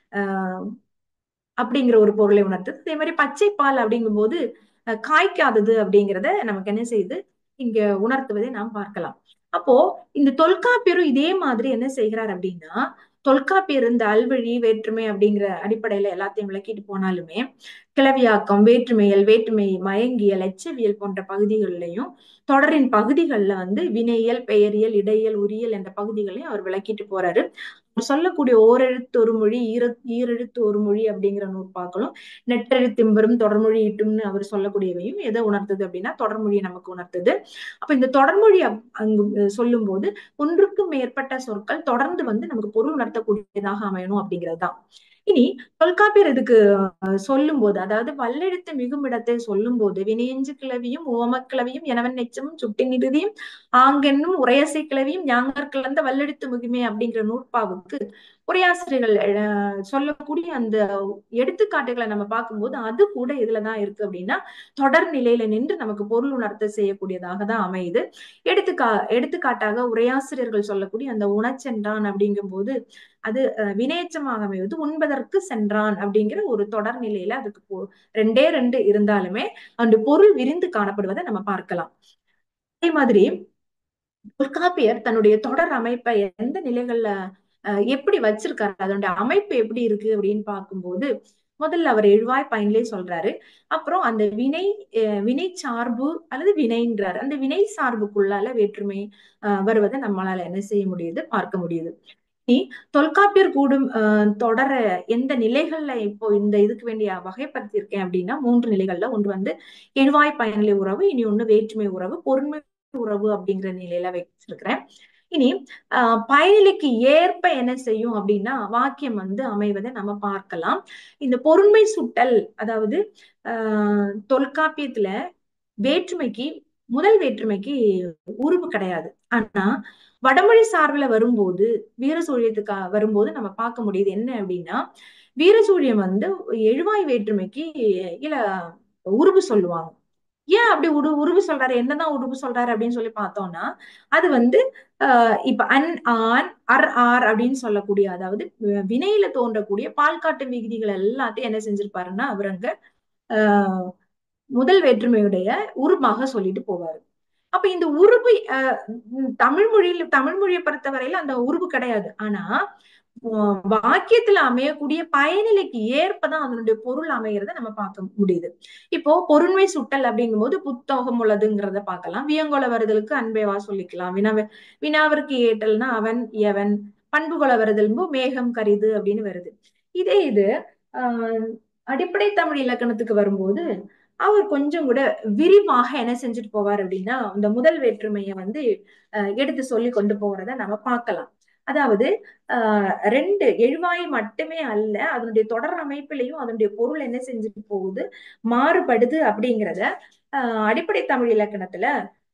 அஹ் அப்படிங்கிற ஒரு பொருளை உணர்த்துது அதே மாதிரி பச்சை பால் அப்படிங்கும்போது அஹ், காய்க்காதது அப்படிங்கிறத நமக்கு என்ன செய்யுது இங்க உணர்த்துவதை நாம் பார்க்கலாம் அப்போ இந்த தொல்காப்பியரும் இதே மாதிரி என்ன செய்கிறார் அப்படின்னா தொல்காப்பியர் இந்த அல்வழி வேற்றுமை அப்படிங்கிற அடிப்படையில எல்லாத்தையும் விளக்கிட்டு போனாலுமே கிளவியாக்கம் வேற்றுமையல் வேற்றுமை மயங்கியல் எச்சவியல் போன்ற பகுதிகளிலையும் தொடரின் பகுதிகளில் வந்து வினையியல் பெயரியல் இடையியல் உரியல் என்ற பகுதிகளையும் அவர் விளக்கிட்டு போறாரு அவர் சொல்லக்கூடிய ஓரெழுத்து ஒரு மொழி ஈர ஈரெழுத்து ஒரு மொழி அப்படிங்கிற நூற்பாக்களும் நெட்டெழுத்திம்பரும் தொடர்மொழி ஈட்டும்னு அவர் சொல்லக்கூடியவையும் எதை உணர்த்துது அப்படின்னா தொடர்மொழியை நமக்கு உணர்த்துது அப்ப இந்த தொடர்மொழி அப்- அங்கு அஹ், சொல்லும்போது ஒன்றுக்கும் மேற்பட்ட சொற்கள் தொடர்ந்து வந்து நமக்கு பொருள் உணர்த்தக்கூடியதாக அமையணும் அப்படிங்கிறது தான் இனி தொல்காப்பியர் இதுக்கு சொல்லும் போது அதாவது வல்லெழுத்து மிகுமிடத்தை சொல்லும் போது வினையஞ்சு கிளவியும் ஓமக் கிளவியும் எனவன் நெச்சமும் சுட்டின் இறுதியும் ஆங்கென்னும் உரையசை கிளவியும் ஞாங்கர் கிளந்த வல்லெழுத்து மிகுமே அப்படிங்கிற நூற்பாவுக்கு உரையாசிரியர்கள் அஹ், சொல்லக்கூடிய அந்த எடுத்துக்காட்டுகளை நம்ம பார்க்கும்போது அது கூட இதுலதான் இருக்கு அப்படின்னா தொடர் நிலையில நின்று நமக்கு பொருள் உணர்த்த செய்யக்கூடியதாக தான் அமையுது எடுத்துக்கா எடுத்துக்காட்டாக உரையாசிரியர்கள் சொல்லக்கூடிய அந்த உணச்சென்றான் அப்படிங்கும்போது அது அஹ், வினையச்சமாக அமைவது உண்பதற்கு சென்றான் அப்படிங்கிற ஒரு தொடர் நிலையில அதுக்கு பொ- ரெண்டே ரெண்டு இருந்தாலுமே அந்த பொருள் விரிந்து காணப்படுவதை நம்ம பார்க்கலாம் அதே மாதிரி தொல்காப்பியர் தன்னுடைய தொடர் அமைப்பை எந்த நிலைகள்ல அஹ், எப்படி வச்சிருக்காரு அதனுடைய அமைப்பு எப்படி இருக்கு அப்படின்னு பார்க்கும்போது முதல்ல அவர் எழுவாய் பயனிலே சொல்றாரு அப்புறம் அந்த வினை அஹ், வினை சார்பு அல்லது வினைன்றாரு அந்த வினை சார்புக்குள்ளால வேற்றுமை அஹ், வருவதை நம்மளால என்ன செய்ய முடியுது பார்க்க முடியுது இனி தொல்காப்பியர் கூடும் அஹ், தொடர எந்த நிலைகள்ல இப்போ இந்த இதுக்கு வேண்டிய வகைப்படுத்தியிருக்கேன் அப்படின்னா மூன்று நிலைகள்ல ஒன்று வந்து எழுவாய் பயனிலை உறவு இனி ஒண்ணு வேற்றுமை உறவு பொருண்மை உறவு அப்படிங்கிற நிலையில வச்சிருக்கிறேன் இனி ஆஹ் பயனிலைக்கு ஏற்ப என்ன செய்யும் அப்படின்னா வாக்கியம் வந்து அமைவதை நம்ம பார்க்கலாம் இந்த பொருண்மை சுட்டல் அதாவது ஆஹ் தொல்காப்பியத்துல வேற்றுமைக்கு முதல் வேற்றுமைக்கு உருவு கிடையாது ஆனா வடமொழி சார்பில வரும்போது வீரசூழியத்துக்கு வரும்போது நம்ம பார்க்க முடியுது என்ன அப்படின்னா வீரசூழியம் வந்து எழுவாய் வேற்றுமைக்கு இல்ல உருவு சொல்லுவாங்க ஏன் அப்படி உரு உருவு சொல்றாரு என்னதான் உருவு சொல்றாரு அப்படின்னு சொல்லி பார்த்தோம்னா அது வந்து ஆஹ் இப்ப அன் ஆன் அர் ஆர் அப்படின்னு சொல்லக்கூடிய அதாவது வி- வினையில தோன்றக்கூடிய பால்காட்டு விகுதிகள் எல்லாத்தையும் என்ன செஞ்சிருப்பாருன்னா அவர் அங்க ஆஹ் முதல் வேற்றுமையுடைய உருமாக சொல்லிட்டு போவாரு அப்ப இந்த உருவு அஹ், உம், தமிழ் மொழியில தமிழ் மொழியை பொறுத்தவரையில அந்த உருவு கிடையாது ஆனா உம், வாக்கியத்துல அமையக்கூடிய பயனிலைக்கு ஏற்பதான் அதனுடைய பொருள் அமைகிறத நம்ம பார்க்க முடியுது இப்போ பொருண்மை சுட்டல் அப்படிங்கும்போது புத்தகம் உள்ளதுங்கிறத பார்க்கலாம் வியங்கொல வருதலுக்கு அன்பேவா சொல்லிக்கலாம் வினாவ வினாவிற்கு ஏற்றல்னா அவன் எவன் பண்புகொல வருதல்போ மேகம் கரிது அப்படின்னு வருது இதே இது ஆஹ் அடிப்படை தமிழ் இலக்கணத்துக்கு வரும்போது அவர் கொஞ்சம் கூட விரிவாக என்ன செஞ்சுட்டு போவார் அப்படின்னா இந்த முதல் வேற்றுமையை வந்து அஹ், எடுத்து சொல்லி கொண்டு போறத நம்ம பார்க்கலாம் அதாவது ஆஹ் ரெண்டு எழுவாய் மட்டுமே அல்ல அதனுடைய தொடர் அமைப்பிலையும் அதனுடைய பொருள் என்ன செஞ்சுட்டு போகுது மாறுபடுது அப்படிங்கிறத ஆஹ் அடிப்படை தமிழ் இலக்கணத்துல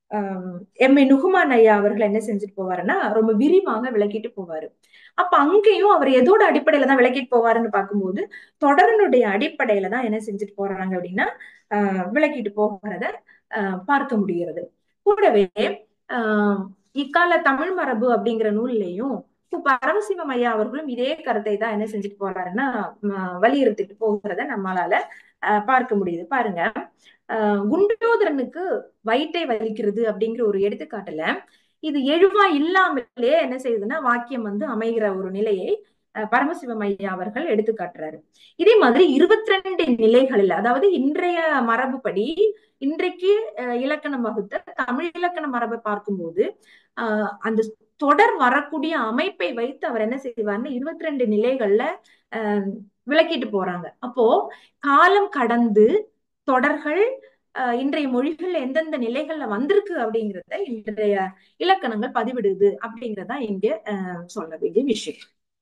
ஆஹ் எம் ஏ நுகுமான் ஐயா அவர்கள் என்ன செஞ்சுட்டு போவாருன்னா ரொம்ப விரிவாக விளக்கிட்டு போவாரு அப்ப அங்கேயும் அவர் எதோட அடிப்படையில தான் விளக்கிட்டு போவாருன்னு பார்க்கும்போது தொடரனுடைய அடிப்படையில தான் என்ன செஞ்சுட்டு போறாங்க அப்படின்னா ஆஹ் விளக்கிட்டு போகிறத ஆஹ் பார்க்க முடிகிறது கூடவே ஆஹ் இக்கால தமிழ் மரபு அப்படிங்கிற நூல்லையும் இப்போ பரமசிவம் ஐயா அவர்களும் இதே கருத்தை தான் என்ன செஞ்சுட்டு போறாருன்னா வலியுறுத்திட்டு போகிறத நம்மளால பார்க்க முடியுது பாருங்க அஹ் குண்டோதரனுக்கு வயிற்றை வலிக்கிறது அப்படிங்கிற ஒரு எடுத்துக்காட்டுல இது எழுவா இல்லாமலே என்ன செய்யுதுன்னா வாக்கியம் வந்து அமைகிற ஒரு நிலையை பரமசிவம் ஐயா அவர்கள் எடுத்து காட்டுறாரு இதே மாதிரி இருபத்தி ரெண்டு நிலைகளில் அதாவது இன்றைய மரபுப்படி இன்றைக்கு இலக்கணம் வகுத்த தமிழ் இலக்கண மரபை பார்க்கும்போது ஆஹ் அந்த தொடர் வரக்கூடிய அமைப்பை வைத்து அவர் என்ன செய்வார்னு இருபத்தி ரெண்டு நிலைகள்ல அஹ் விளக்கிட்டு போறாங்க அப்போ காலம் கடந்து தொடர்கள் இன்றைய மொழிகள் எந்தெந்த நிலைகள்ல வந்திருக்கு அப்படிங்கிறத இன்றைய இலக்கணங்கள் பதிவிடுது அப்படிங்கிறதா இங்க சொல்ல வேண்டிய விஷயம்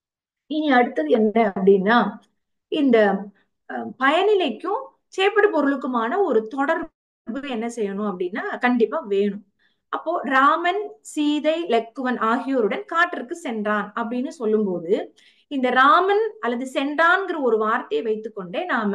இனி அடுத்தது என்ன அப்படின்னா இந்த பயனிலைக்கும் சேப்படு பொருளுக்குமான ஒரு தொடர்பு என்ன செய்யணும் அப்படின்னா கண்டிப்பா வேணும் அப்போ ராமன் சீதை லக்குவன் ஆகியோருடன் காட்டிற்கு சென்றான் அப்படின்னு சொல்லும்போது இந்த ராமன் அல்லது சென்றான்ங்கிற ஒரு வார்த்தையை வைத்துக்கொண்டே நாம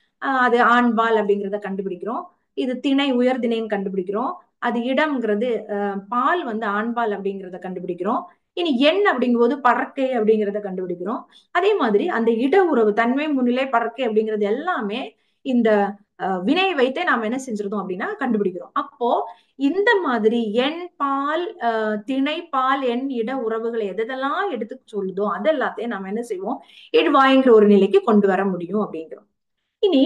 அது ஆண்பால் அப்படிங்கிறத கண்டுபிடிக்கிறோம் இது திணை உயர்திணைன்னு கண்டுபிடிக்கிறோம் அது இடம்ங்கிறது பால் வந்து ஆண்பால் அப்படிங்கிறத கண்டுபிடிக்கிறோம் இனி எண் அப்படிங்கும்போது பறக்கை அப்படிங்கிறத கண்டுபிடிக்கிறோம் அதே மாதிரி அந்த இட உறவு தன்மை முன்னிலை பறக்கை அப்படிங்கிறது எல்லாமே இந்த வினை வைத்தே நாம என்ன செஞ்சிருந்தோம் அப்படின்னா கண்டுபிடிக்கிறோம் அப்போ இந்த மாதிரி எண் பால் திணை பால் எண் இட உறவுகளை எதெல்லாம் எடுத்து சொல்லுதோ அது எல்லாத்தையும் நம்ம என்ன செய்வோம் எழுவாய்ங்கிற ஒரு நிலைக்கு கொண்டு வர முடியும் அப்படிங்கிறோம் இனி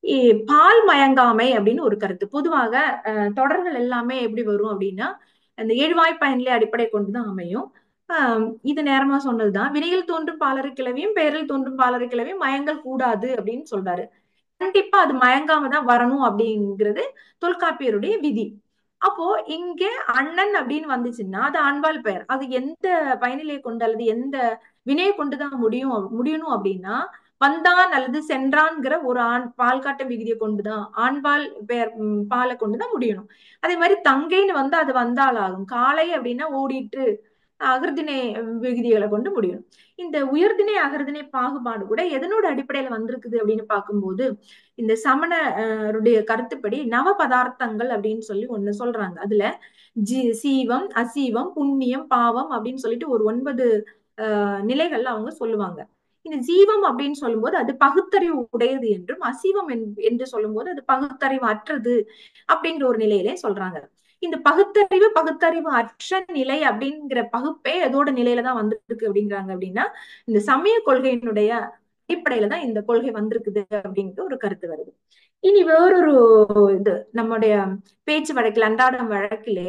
பால் மயங்காமை அப்படின்னு ஒரு கருத்து பொதுவாக தொடர்கள் எல்லாமே எப்படி வரும் அப்படின்னா அந்த எழுவாய் பயனிலை அடிப்படை கொண்டுதான் அமையும் ஆஹ் இது நேரமா சொன்னதுதான் வினையில் தோன்றும் பாலரை கிளவியும் பெயரில் தோன்றும் பாலரை கிளவியும் மயங்கல் கூடாது அப்படின்னு சொல்றாரு கண்டிப்பா அது மயங்காம தான் வரணும் அப்படிங்கிறது தொல்காப்பியருடைய விதி அப்போ இங்க அண்ணன் அப்படின்னு வந்துச்சுன்னா அது ஆண்பால் பெயர் அது எந்த பயனிலையை கொண்டு அல்லது எந்த வினையை கொண்டுதான் முடியும் முடியணும் அப்படின்னா வந்தான் அல்லது சென்றான்ங்கிற ஒரு ஆண் பால் காட்டும் விகுதியை கொண்டுதான் ஆண்பால் பெயர் பாலை கொண்டுதான் முடியணும் அதே மாதிரி தங்கைன்னு வந்து அது வந்தால் ஆகும் காலை அப்படின்னா ஓடிட்டு அகிர்திணை விகுதிகளை கொண்டு முடியணும் இந்த உயர்திணை அகர்திணை பாகுபாடு கூட எதனோட அடிப்படையில வந்திருக்குது அப்படின்னு பார்க்கும்போது இந்த சமணருடைய கருத்துப்படி நவ பதார்த்தங்கள் அப்படின்னு சொல்லி ஒண்ணு சொல்றாங்க அதுல ஜி சீவம் அசீவம் புண்ணியம் பாவம் அப்படின்னு சொல்லிட்டு ஒரு ஒன்பது அஹ் நிலைகள்ல அவங்க சொல்லுவாங்க இந்த ஜீவம் அப்படின்னு சொல்லும்போது அது பகுத்தறிவு உடையது என்றும் அசீவம் என்று சொல்லும்போது அது பகுத்தறிவு அற்றது அப்படிங்கிற ஒரு நிலையிலே சொல்றாங்க இந்த பகுத்தறிவு பகுத்தறிவு அற்ற நிலை அப்படிங்கிற பகுப்பே எதோட நிலையில தான் வந்திருக்கு அப்படிங்கிறாங்க அப்படின்னா இந்த சமய கொள்கையினுடைய அடிப்படையில தான் இந்த கொள்கை வந்திருக்குது அப்படிங்கிற ஒரு கருத்து வருது இனி வேறொரு இது நம்முடைய பேச்சு வழக்கில் அன்றாடம் வழக்கிலே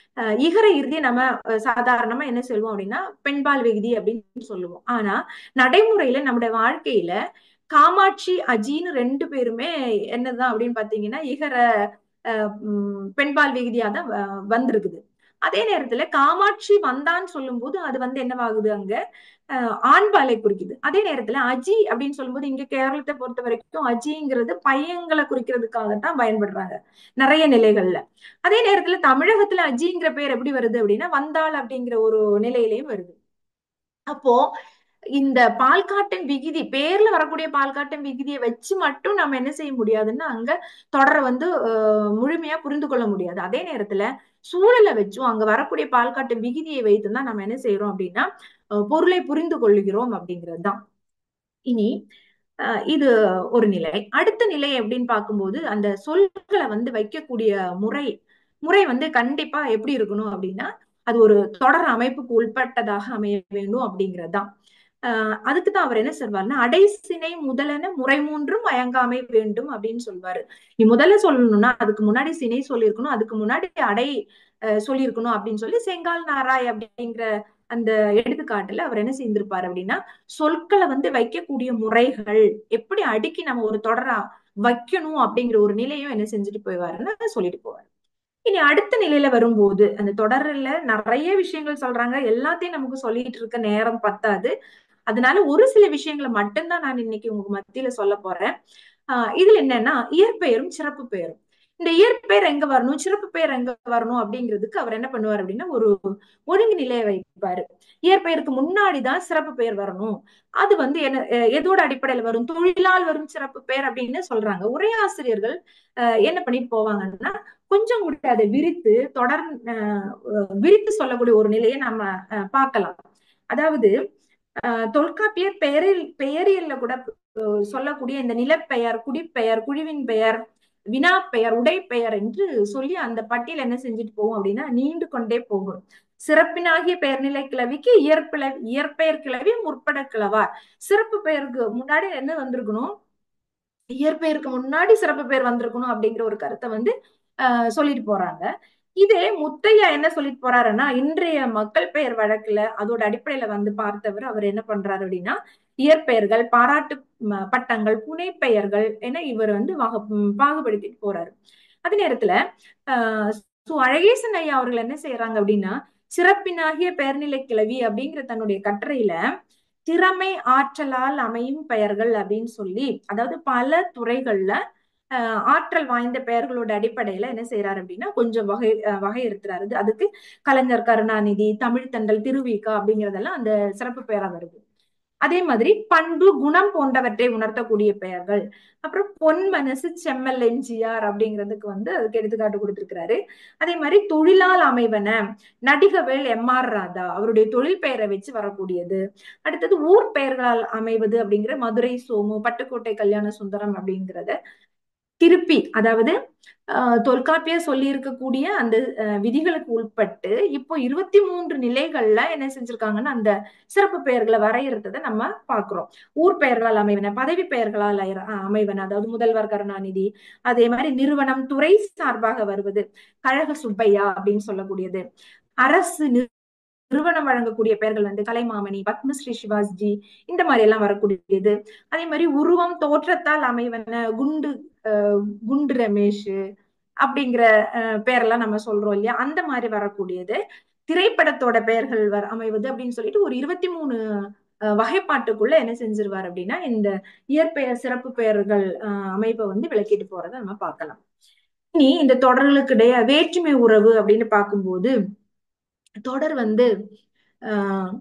இகர இறுதி நம்ம சாதாரணமா என்ன சொல்லுவோம் அப்படின்னா பெண்பால் விகுதி அப்படின்னு சொல்லுவோம் ஆனா நடைமுறையில நம்முடைய வாழ்க்கையில காமாட்சி அஜின்னு ரெண்டு பேருமே என்னதான் அப்படின்னு பாத்தீங்கன்னா இகர பெண்பால் விகுதியா தான் வந்திருக்குது அதே நேரத்துல காமாட்சி வந்தான்னு சொல்லும் போது அது வந்து என்னவாகுது அங்க ஆண்பாலை குறிக்குது அதே நேரத்துல அஜி அப்படின்னு சொல்லும்போது இங்க கேரளத்தை பொறுத்த வரைக்கும் அஜிங்கிறது பையங்களை குறிக்கிறதுக்காகத்தான் பயன்படுறாங்க நிறைய நிலைகள்ல அதே நேரத்துல தமிழகத்துல அஜிங்கிற பேர் எப்படி வருது அப்படின்னா வந்தாள் அப்படிங்கிற ஒரு நிலையிலையும் வருது அப்போ இந்த பால்காட்டன் விகுதி பேர்ல வரக்கூடிய பால்காட்டன் விகுதியை வச்சு மட்டும் நம்ம என்ன செய்ய முடியாதுன்னா அங்க தொடரை வந்து முழுமையா புரிந்து கொள்ள முடியாது அதே நேரத்துல சூழலை வச்சும் அங்க வரக்கூடிய பால்காட்டன் விகுதியை வைத்து தான் நம்ம என்ன செய்யறோம் அப்படின்னா பொருளை புரிந்து கொள்ளுகிறோம் அப்படிங்கிறது தான் இனி இது ஒரு நிலை அடுத்த நிலை எப்படின்னு பார்க்கும்போது அந்த சொல்களை வந்து வைக்கக்கூடிய முறை முறை வந்து கண்டிப்பா எப்படி இருக்கணும் அப்படின்னா அது ஒரு தொடர் அமைப்புக்கு உட்பட்டதாக அமைய வேண்டும் அப்படிங்கிறது தான் ஆஹ் அதுக்குதான் அவர் என்ன சொல்வாருன்னா அடைசினை முதலென முறை மூன்றும் மயங்காமை வேண்டும் அப்படின்னு சொல்வாரு நீ முதல்ல சொல்லணும்னா அதுக்கு முன்னாடி சினை சொல்லியிருக்கணும் அதுக்கு முன்னாடி அடை சொல்லியிருக்கணும் அப்படின்னு சொல்லி செங்கால் நாராய் அப்படிங்கிற அந்த எடுத்துக்காட்டுல அவர் என்ன செய்திருப்பாரு அப்படின்னா சொற்களை வந்து வைக்கக்கூடிய முறைகள் எப்படி அடுக்கி நம்ம ஒரு தொடரா வைக்கணும் அப்படிங்கிற ஒரு நிலையும் என்ன செஞ்சுட்டு போய்வாருன்னு சொல்லிட்டு போவார் இனி அடுத்த நிலையில வரும்போது அந்த தொடர்ல நிறைய விஷயங்கள் சொல்றாங்க எல்லாத்தையும் நமக்கு சொல்லிட்டு இருக்க நேரம் பத்தாது அதனால ஒரு சில விஷயங்களை மட்டும்தான் நான் இன்னைக்கு உங்க மத்தியில சொல்ல போறேன் ஆஹ் இதுல என்னன்னா இயற்பெயரும் சிறப்பு பெயரும் இந்த இயற்பெயர் எங்க வரணும் சிறப்பு பெயர் எங்க வரணும் அப்படிங்கிறதுக்கு அவர் என்ன பண்ணுவார் அப்படின்னா ஒரு ஒழுங்கு நிலையை வைப்பாரு இயற்பெயருக்கு முன்னாடிதான் சிறப்பு பெயர் வரணும் அது வந்து என்ன எதோட அடிப்படையில வரும் தொழிலால் வரும் சிறப்பு பெயர் அப்படின்னு சொல்றாங்க உரையாசிரியர்கள் என்ன பண்ணிட்டு போவாங்கன்னா கொஞ்சம் கூட அதை விரித்து தொடர் விரித்து சொல்லக்கூடிய ஒரு நிலையை நம்ம பார்க்கலாம் அதாவது அஹ், தொல்காப்பியர் பெயரில் பெயரியல்ல கூட அஹ், சொல்லக்கூடிய இந்த நிலப்பெயர் குடிப்பெயர் குழுவின் பெயர் வினா பெயர் உடைப்பெயர் என்று சொல்லி அந்த பட்டியல் என்ன செஞ்சுட்டு போகும் அப்படின்னா நீண்டு கொண்டே போகும் சிறப்பினாகிய பெயர்நிலை கிளவிக்கு இயற்பில இயற்பெயர் கிளவி முற்பட கிளவார் சிறப்பு பெயருக்கு முன்னாடி என்ன வந்திருக்கணும் இயற்பெயருக்கு முன்னாடி சிறப்பு பெயர் வந்திருக்கணும் அப்படிங்கிற ஒரு கருத்தை வந்து ஆஹ் சொல்லிட்டு போறாங்க இதே முத்தையா என்ன சொல்லிட்டு போறாருன்னா இன்றைய மக்கள் பெயர் வழக்குல அதோட அடிப்படையில வந்து பார்த்தவர் அவர் என்ன பண்றாரு அப்படின்னா இயற்பெயர்கள் பாராட்டு ம- பட்டங்கள் புனைப்பெயர்கள் என இவர் வந்து வக- ம், பாகுபடுத்திட்டு போறாரு அதே நேரத்துல ஆஹ் சு அழகேசன் ஐயா அவர்கள் என்ன செய்யறாங்க அப்படின்னா சிறப்பினாகிய பெயர்நிலை கிளவி அப்படிங்கிற தன்னுடைய கட்டுரையில திறமை ஆற்றலால் அமையும் பெயர்கள் அப்படின்னு சொல்லி அதாவது பல துறைகள்ல ஆஹ் ஆற்றல் வாய்ந்த பெயர்களோட அடிப்படையில என்ன செய்யறாரு அப்படின்னா கொஞ்சம் வகை அஹ் வகையிருத்துறாரு அதுக்கு கலைஞர் கருணாநிதி தமிழ்த்தண்டல் திருவிக்கா அப்படிங்கறதெல்லாம் அந்த சிறப்பு பெயரா வருது அதே மாதிரி பண்பு குணம் போன்றவற்றை உணர்த்தக்கூடிய பெயர்கள் அப்புறம் பொன் மனசு செம்மல் எம்ஜிஆர் அப்படிங்கிறதுக்கு வந்து அதுக்கு எடுத்துக்காட்டு கொடுத்திருக்கிறாரு அதே மாதிரி தொழிலால் அமைவன நடிகவேல் எம் ஆர் ராதா அவருடைய தொழில் பெயரை வச்சு வரக்கூடியது அடுத்தது ஊர் பெயர்களால் அமைவது அப்படிங்கிற மதுரை சோமு பட்டுக்கோட்டை கல்யாண சுந்தரம் அப்படிங்கிறத திருப்பி அதாவது ஆஹ் தொல்காப்பியர் சொல்லி இருக்கக்கூடிய அந்த அஹ், விதிகளுக்கு உட்பட்டு இப்போ இருபத்தி மூன்று நிலைகள்ல என்ன செஞ்சிருக்காங்கன்னா அந்த சிறப்பு பெயர்களை வரையறுத்ததை நம்ம பாக்குறோம் ஊர் பெயர்களால் அமைவன பதவி பெயர்களால் அயர- அஹ், அமைவன அதாவது முதல்வர் கருணாநிதி அதே மாதிரி நிறுவனம் துறை சார்பாக வருவது கழக சுப்பையா அப்படின்னு சொல்லக்கூடியது அரசு நிறு- நிறுவனம் வழங்கக்கூடிய பெயர்கள் வந்து கலைமாமணி பத்மஸ்ரீ சிவாஜி இந்த மாதிரி எல்லாம் வரக்கூடியது அதே மாதிரி உருவம் தோற்றத்தால் அமைவன குண்டு அஹ், குண்டு ரமேஷ் அப்படிங்கிற அஹ், பெயரெல்லாம் நம்ம சொல்றோம் இல்லையா அந்த மாதிரி வரக்கூடியது திரைப்படத்தோட பெயர்கள் வர அமைவது அப்படின்னு சொல்லிட்டு ஒரு இருபத்தி மூணு அஹ், வகைப்பாட்டுக்குள்ள என்ன செஞ்சிருவார் அப்படின்னா இந்த இயற்பெயர் சிறப்பு பெயர்கள் அஹ், அமைப்பை வந்து விளக்கிட்டு போறதை நம்ம பார்க்கலாம் இனி இந்த தொடர்களுக்கு இடையே வேற்றுமை உறவு அப்படின்னு பார்க்கும்போது தொடர் வந்து ஆஹ்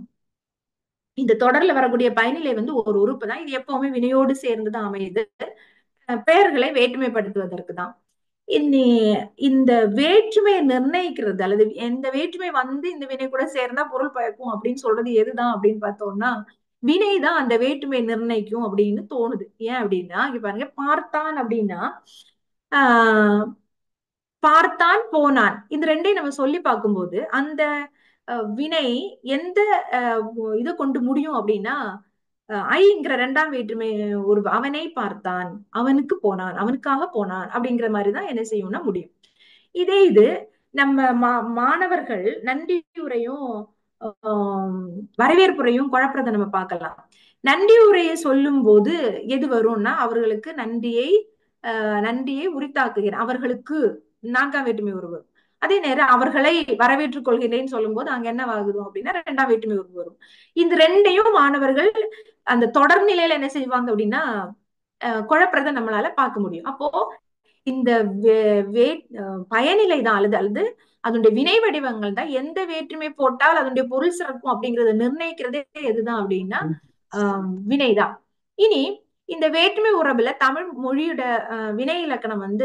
இந்த தொடர்ல வரக்கூடிய பயனிலை வந்து ஒரு உறுப்பு தான் இது எப்பவுமே வினையோடு சேர்ந்துதான் அமையுது அஹ் பெயர்களை வேற்றுமைப்படுத்துவதற்கு தான் இன்னி இந்த வேற்றுமையை நிர்ணயிக்கிறது அல்லது எந்த வேற்றுமை வந்து இந்த வினை கூட சேர்ந்தா பொருள் பயக்கும் அப்படின்னு சொல்றது எதுதான் அப்படின்னு பார்த்தோம்னா வினை தான் அந்த வேற்றுமையை நிர்ணயிக்கும் அப்படின்னு தோணுது ஏன் அப்படின்னா இங்க பாருங்க பார்த்தான் அப்படின்னா ஆஹ் பார்த்தான் போனான் இந்த ரெண்டையும் நம்ம சொல்லி பார்க்கும்போது அந்த அஹ், வினை எந்த அஹ், இதை கொண்டு முடியும் அப்படின்னா அஹ், ஐங்கிற ரெண்டாம் வேற்றுமை ஒரு அவனை பார்த்தான் அவனுக்கு போனான் அவனுக்காக போனான் அப்படிங்கிற மாதிரிதான் என்ன செய்யும்னா முடியும் இதே இது நம்ம மா மாணவர்கள் நன்றியுரையும் ஆஹ், வரவேற்புரையும் குழப்பறதை நம்ம பார்க்கலாம் நன்றி உரையை சொல்லும் போது எது வரும்னா அவர்களுக்கு நன்றியை ஆஹ், நன்றியை உரித்தாக்குகிறேன் அவர்களுக்கு நான்காம் வேற்றுமை உருவு அதே நேரம் அவர்களை வரவேற்றுக் கொள்கிறேன்னு சொல்லும் போது அங்க என்ன ஆகுதும் அப்படின்னா ரெண்டாம் வேற்றுமை உருவு வரும் இந்த ரெண்டையும் மாணவர்கள் அந்த தொடர் நிலையில என்ன செய்வாங்க அப்படின்னா ஆஹ், குழப்பறதை நம்மளால பார்க்க முடியும் அப்போ இந்த வே- வே- அஹ் பயனிலை தான் அல்லது அல்லது அதனுடைய வினை வடிவங்கள் தான் எந்த வேற்றுமை போட்டால் அதனுடைய பொருள் சிறக்கும் அப்படிங்கறத நிர்ணயிக்கிறதே எதுதான் அப்படின்னா ஆஹ் வினைதான் இனி இந்த வேற்றுமை உறவுல தமிழ் மொழியோட ஆஹ் வினை இலக்கணம் வந்து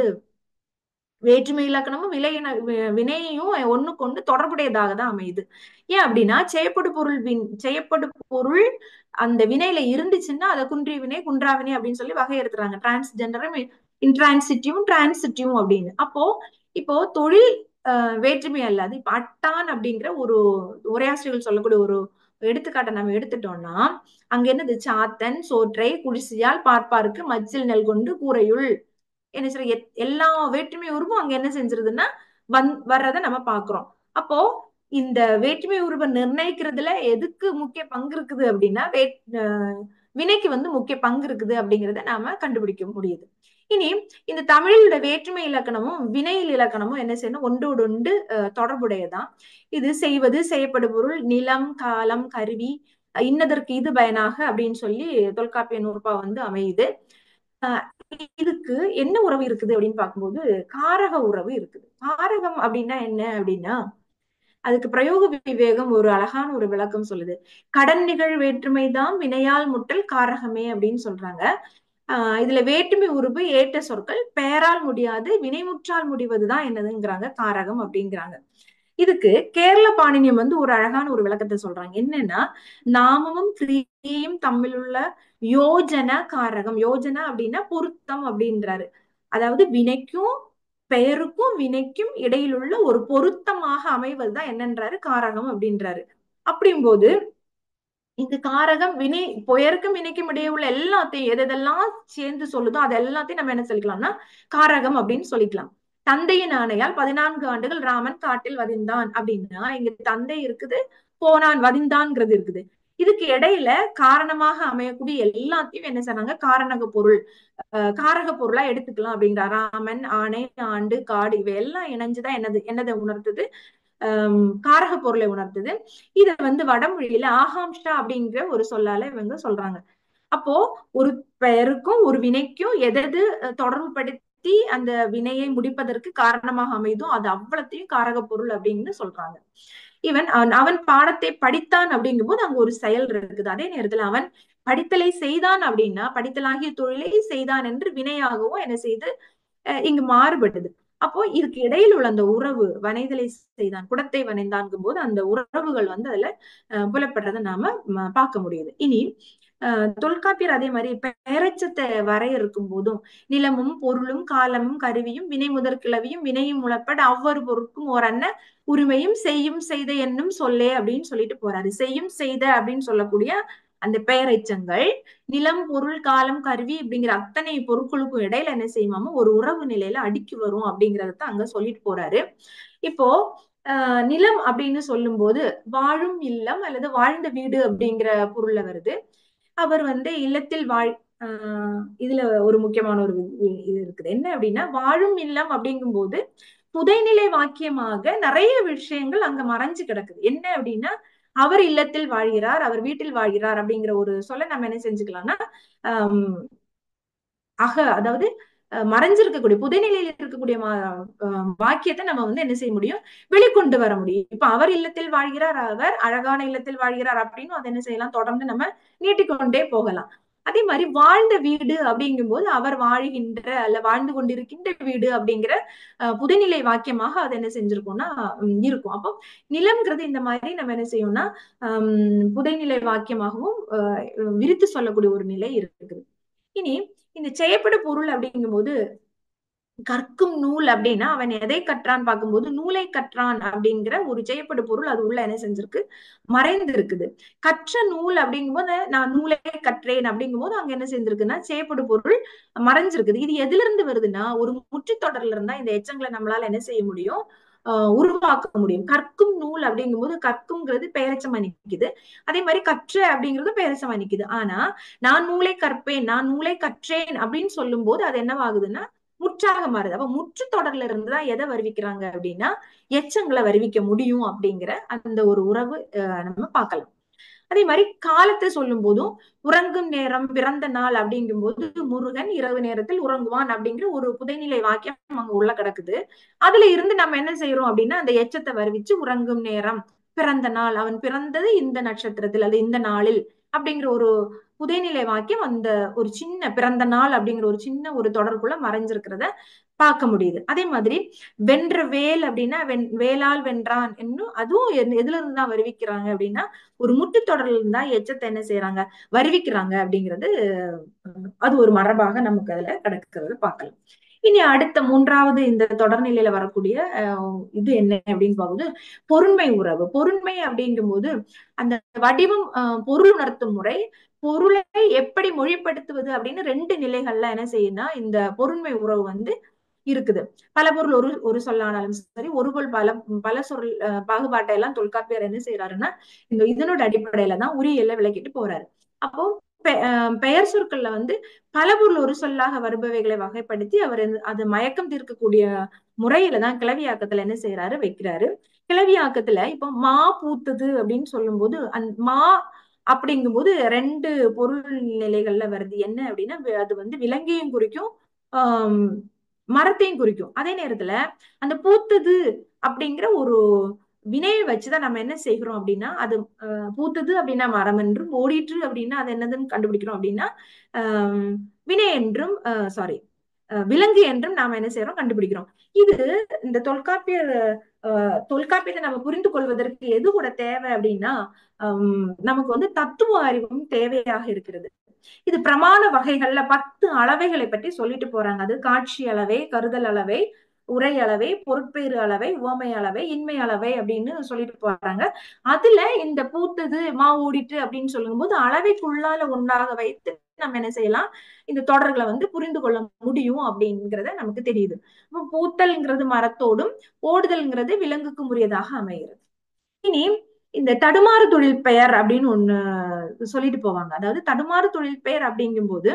வேற்றுமை இலக்கணமும் விலையின வி- வினையும் ஒண்ணுக்கு ஒண்ணு தொடர்புடையதாக தான் அமையுது ஏன் அப்படின்னா செய்யப்படு பொருள் வின் செய்யப்படு பொருள் அந்த வினையில இருந்துச்சுன்னா அதை குன்றிய வினை குன்றா வினை அப்படின்னு சொல்லி வகையறுத்துறாங்க டிரான்ஸ்ஜெண்டரும் இன்ட்ரான்சிட்டிவும் டிரான்சிட்டிவும் அப்படின்னு அப்போ இப்போ தொழில் ஆஹ், வேற்றுமை அல்லாது இப்ப அட்டான் அப்படிங்கிற ஒரு உரையாசிரியர்கள் சொல்லக்கூடிய ஒரு எடுத்துக்காட்டை நம்ம எடுத்துட்டோம்னா அங்க என்னது சாத்தன் சோற்றை குடிசியால் பார்ப்பாருக்கு மச்சில் நெல் கொண்டு கூரையுள் என்ன சொல்ற எத்- எல்லா வேற்றுமை உருவும் அங்க என்ன செஞ்சிருதுன்னா வந் வர்றதை நம்ம பாக்குறோம் அப்போ இந்த வேற்றுமை உருவை நிர்ணயிக்கிறதுல எதுக்கு முக்கிய பங்கு இருக்குது அப்படின்னா வே அஹ் வினைக்கு வந்து முக்கிய பங்கு இருக்குது அப்படிங்கிறத நாம கண்டுபிடிக்க முடியுது இனி இந்த தமிழோட வேற்றுமை இலக்கணமும் வினையில் இலக்கணமும் என்ன செய்யணும் ஒன்றோடு ஒன்று அஹ், தொடர்புடையதான் இது செய்வது செய்யப்படும் பொருள் நிலம் காலம் கருவி அஹ், இன்னதற்கு இது பயனாக அப்படின்னு சொல்லி தொல்காப்பிய நூற்பா வந்து அமையுது அஹ், இதுக்கு என்ன உறவு இருக்குது அப்படின்னு பார்க்கும்போது காரக உறவு இருக்குது காரகம் அப்படின்னா என்ன அப்படின்னா அதுக்கு பிரயோக விவேகம் ஒரு அழகான ஒரு விளக்கம் சொல்லுது கடன் நிகழ் வேற்றுமைதான் வினையால் முட்டல் காரகமே அப்படின்னு சொல்றாங்க ஆஹ் இதுல வேற்றுமை உருவு ஏற்ற சொற்கள் பெயரால் முடியாது வினைமுற்றால் முடிவதுதான் என்னதுங்கிறாங்க காரகம் அப்படிங்கிறாங்க இதுக்கு கேரள பாணினியம் வந்து ஒரு அழகான ஒரு விளக்கத்தை சொல்றாங்க என்னன்னா நாமமும் கிரியையும் தம்மிலுள்ள யோஜன காரகம் யோஜனா அப்படின்னா பொருத்தம் அப்படின்றாரு அதாவது வினைக்கும் பெயருக்கும் வினைக்கும் இடையிலுள்ள ஒரு பொருத்தமாக அமைவதுதான் என்னன்றாரு காரகம் அப்படின்றாரு அப்படிங்கும்போது இந்த காரகம் வினை பெயருக்கும் வினைக்கும் இடையே உள்ள எல்லாத்தையும் எது எதெல்லாம் சேர்ந்து சொல்லுதோ அது எல்லாத்தையும் நம்ம என்ன சொல்லிக்கலாம்னா காரகம் அப்படின்னு சொல்லிக்கலாம் தந்தையின் ஆணையால் பதினான்கு ஆண்டுகள் ராமன் காட்டில் வதிந்தான் அப்படின்னா இங்க தந்தை இருக்குது போனான் வதிந்தான்ங்கிறது இருக்குது இதுக்கு இடையில காரணமாக அமையக்கூடிய எல்லாத்தையும் என்ன சொன்னாங்க காரணக பொருள் காரக பொருளா எடுத்துக்கலாம் அப்படிங்கிற ராமன் ஆணை ஆண்டு காடு இவை எல்லாம் இணைஞ்சுதான் என்னது என்னதை உணர்த்துது ஆஹ் காரக பொருளை உணர்த்துது இத வந்து வடமொழியில ஆகாம்ஷா அப்படிங்கிற ஒரு சொல்லால இவங்க சொல்றாங்க அப்போ ஒரு பெயருக்கும் ஒரு வினைக்கும் எதது தொடர்பு படுத்தி அந்த வினையை முடிப்பதற்கு காரணமாக அமைதோ அது அவ்வளத்தையும் காரக பொருள் அப்படின்னு சொல்றாங்க இவன் அவன் பாடத்தை படித்தான் அப்படிங்கும் போது அங்க ஒரு செயல் இருக்குது அதே நேரத்துல அவன் படித்தலை செய்தான் அப்படின்னா படித்தலாகிய தொழிலை செய்தான் என்று வினையாகவும் என்ன செய்து இங்கு மாறுபட்டது அப்போ இதுக்கு இடையில் உள்ள அந்த உறவு வனைதலை செய்தான் குடத்தை வனைந்தான்கும் போது அந்த உறவுகள் வந்து அதுல புலப்படுறதை நாம பார்க்க முடியுது இனி தொல்காப்பியர் அதே மாதிரி பெயரச்சத்தை வரையறுக்கும் போதும் நிலமும் பொருளும் காலமும் கருவியும் வினை முதற் கிளவியும் வினையும் முளப்பட அவ்வொரு பொருட்கும் ஓர் அன்ன உரிமையும் செய்யும் செய்த என்னும் சொல்லே அப்படின்னு சொல்லிட்டு போறாரு செய்யும் செய்த அப்படின்னு சொல்லக்கூடிய அந்த பெயரெச்சங்கள் நிலம் பொருள் காலம் கருவி அப்படிங்கிற அத்தனை பொருட்களுக்கும் இடையில என்ன செய்யுமாமோ ஒரு உறவு நிலையில அடுக்கி வரும் அப்படிங்கறத அங்க சொல்லிட்டு போறாரு இப்போ ஆஹ் நிலம் அப்படின்னு சொல்லும் போது வாழும் இல்லம் அல்லது வாழ்ந்த வீடு அப்படிங்கிற பொருள்ல வருது அவர் வந்து இல்லத்தில் வாழ் ஆஹ் இதுல ஒரு முக்கியமான ஒரு இது இருக்குது என்ன அப்படின்னா வாழும் இல்லம் அப்படிங்கும் போது புதைநிலை வாக்கியமாக நிறைய விஷயங்கள் அங்க மறைஞ்சு கிடக்குது என்ன அப்படின்னா அவர் இல்லத்தில் வாழ்கிறார் அவர் வீட்டில் வாழ்கிறார் அப்படிங்கிற ஒரு சொல்ல நம்ம என்ன செஞ்சுக்கலாம்னா ஆஹ் அக அதாவது மறைஞ்சிருக்கக்கூடிய புதைநிலையில் இருக்கக்கூடிய வாக்கியத்தை நம்ம வந்து என்ன செய்ய முடியும் வெளிக்கொண்டு வர முடியும் இப்ப அவர் இல்லத்தில் வாழ்கிறார் அவர் அழகான இல்லத்தில் வாழ்கிறார் அப்படின்னு அதை என்ன செய்யலாம் தொடர்ந்து நம்ம நீட்டிக்கொண்டே போகலாம் அதே மாதிரி வாழ்ந்த வீடு அப்படிங்கும் போது அவர் வாழ்கின்ற அல்ல வாழ்ந்து கொண்டிருக்கின்ற வீடு அப்படிங்கிற புதைநிலை வாக்கியமாக அது என்ன செஞ்சிருக்கோம்னா இருக்கும் அப்போ நிலம்ங்கிறது இந்த மாதிரி நம்ம என்ன செய்யணும்னா ஹம் புதைநிலை வாக்கியமாகவும் விரித்து சொல்லக்கூடிய ஒரு நிலை இருக்குது இனி இந்த செய்யப்பட பொருள் அப்படிங்கும்போது கற்கும் நூல் அப்படின்னா அவன் எதை கற்றான் பார்க்கும்போது நூலை கற்றான் அப்படிங்கிற ஒரு செய்யப்படு பொருள் அது உள்ள என்ன செஞ்சிருக்கு மறைந்து இருக்குது கற்ற நூல் அப்படிங்கும்போது நான் நூலை கற்றேன் அப்படிங்கும் போது அங்க என்ன செஞ்சிருக்குன்னா செய்யப்படு பொருள் மறைஞ்சிருக்குது இது எதுல இருந்து வருதுன்னா ஒரு முற்றுத்தொடர்ல இருந்தா இந்த எச்சங்களை நம்மளால என்ன செய்ய முடியும் உருவாக்க முடியும் கற்கும் நூல் அப்படிங்கும் போது கற்கும்ங்கிறது பெயரச்சமா நிக்குது அதே மாதிரி கற்ற அப்படிங்கிறது பெயரச்சமா நிக்குது ஆனா நான் நூலை கற்பேன் நான் நூலை கற்றேன் அப்படின்னு சொல்லும் போது அது என்னவாகுதுன்னா முற்றாக மாறுது அப்ப முற்று தொடர்ல இருந்துதான் எதை வருவிக்கிறாங்க அப்படின்னா எச்சங்களை வருவிக்க முடியும் அப்படிங்கிற அந்த ஒரு உறவு நம்ம பார்க்கலாம் அதே மாதிரி காலத்தை சொல்லும் போதும் உறங்கும் நேரம் பிறந்த நாள் அப்படிங்கும் போது முருகன் இரவு நேரத்தில் உறங்குவான் அப்படிங்கிற ஒரு புதைநிலை வாக்கியம் அங்க உள்ள கிடக்குது அதுல இருந்து நம்ம என்ன செய்யறோம் அப்படின்னா அந்த எச்சத்தை வருவிச்சு உறங்கும் நேரம் பிறந்த நாள் அவன் பிறந்தது இந்த நட்சத்திரத்தில் அது இந்த நாளில் அப்படிங்கிற ஒரு புதைநிலை வாக்கியம் அந்த ஒரு சின்ன பிறந்த நாள் அப்படிங்கிற ஒரு சின்ன ஒரு தொடர்புல மறைஞ்சிருக்கிறத பார்க்க முடியுது அதே மாதிரி வென்ற வேல் அப்படின்னா வெண் வேளால் வென்றான் இன்னும் அதுவும் எதுல இருந்து தான் வருவிக்கிறாங்க அப்படின்னா ஒரு முட்டு தொடர்ல இருந்தா எச்சத்தை என்ன செய்யறாங்க வருவிக்கிறாங்க அப்படிங்கிறது அது ஒரு மரபாக நமக்கு அதுல கிடக்கிறது பார்க்கலாம் இனி அடுத்த மூன்றாவது இந்த தொடர்நிலையில வரக்கூடிய இது என்ன அப்படின்னு பார்க்கும்போது பொருண்மை உறவு பொருண்மை அப்படிங்கும் போது அந்த வடிவம் பொருள் உணர்த்தும் முறை பொருளை எப்படி மொழிப்படுத்துவது அப்படின்னு ரெண்டு நிலைகள்ல என்ன செய்யுதுன்னா இந்த பொருண்மை உறவு வந்து இருக்குது பல பொருள் ஒரு ஒரு சொல்லானாலும் சரி ஒரு பொருள் பல பல சொல் பாகுபாட்டை எல்லாம் தொல்காப்பியர் என்ன செய்யறாருன்னா இந்த இதனோட அடிப்படையில தான் உரியல்ல விளக்கிட்டு போறாரு அப்போ பெயர் சொற்கள்ல வந்து பல பொருள் ஒரு சொல்லாக வருபவைகளை வகைப்படுத்தி அவர் அது மயக்கம் தீர்க்கக்கூடிய முறையில தான் கிளவியாக்கத்துல என்ன செய்யறாரு வைக்கிறாரு கிளவியாக்கத்துல இப்போ மா பூத்தது அப்படின்னு சொல்லும் போது அந் மா அப்படிங்கும்போது ரெண்டு பொருள் நிலைகள்ல வருது என்ன அப்படின்னா அது வந்து விலங்கையும் குறிக்கும் ஆஹ் மரத்தையும் குறிக்கும் அதே நேரத்துல அந்த பூத்தது அப்படிங்கிற ஒரு வினையை வச்சுதான் நம்ம என்ன செய்கிறோம் அப்படின்னா அது பூத்தது அப்படின்னா மரம் என்றும் ஓடிற்று அப்படின்னா அது என்னதுன்னு கண்டுபிடிக்கிறோம் அப்படின்னா ஆஹ் வினை என்றும் சாரி விலங்கு என்றும் நாம என்ன செய்யறோம் கண்டுபிடிக்கிறோம் இது இந்த தொல்காப்பியர் அஹ், தொல்காப்பியத்தை நம்ம புரிந்து கொள்வதற்கு எது கூட தேவை அப்படின்னா ஹம், நமக்கு வந்து தத்துவ அறிவும் தேவையாக இருக்கிறது இது பிரமாண வகைகள்ல பத்து அளவைகளை பற்றி சொல்லிட்டு போறாங்க அது காட்சி அளவை கருதல் அளவை உரை அளவை பொருட்பேறு அளவை உவமை அளவை இன்மை அளவை அப்படின்னு சொல்லிட்டு போறாங்க அதுல இந்த பூத்தது மா ஓடிட்டு அப்படின்னு சொல்லும்போது அளவைக்குள்ளால ஒன்றாக வைத்து நம்ம என்ன செய்யலாம் இந்த தொடர்களை வந்து புரிந்து கொள்ள முடியும் அப்படிங்கறத நமக்கு தெரியுது அப்ப பூத்தல்ங்கிறது மரத்தோடும் ஓடுதல்ங்கிறது விலங்குக்கும் உரியதாக அமைகிறது இனி இந்த தடுமாறு தொழில் பெயர் அப்படின்னு ஒண்ணு சொல்லிட்டு போவாங்க அதாவது தடுமாறு தொழில் பெயர் அப்படிங்கும்போது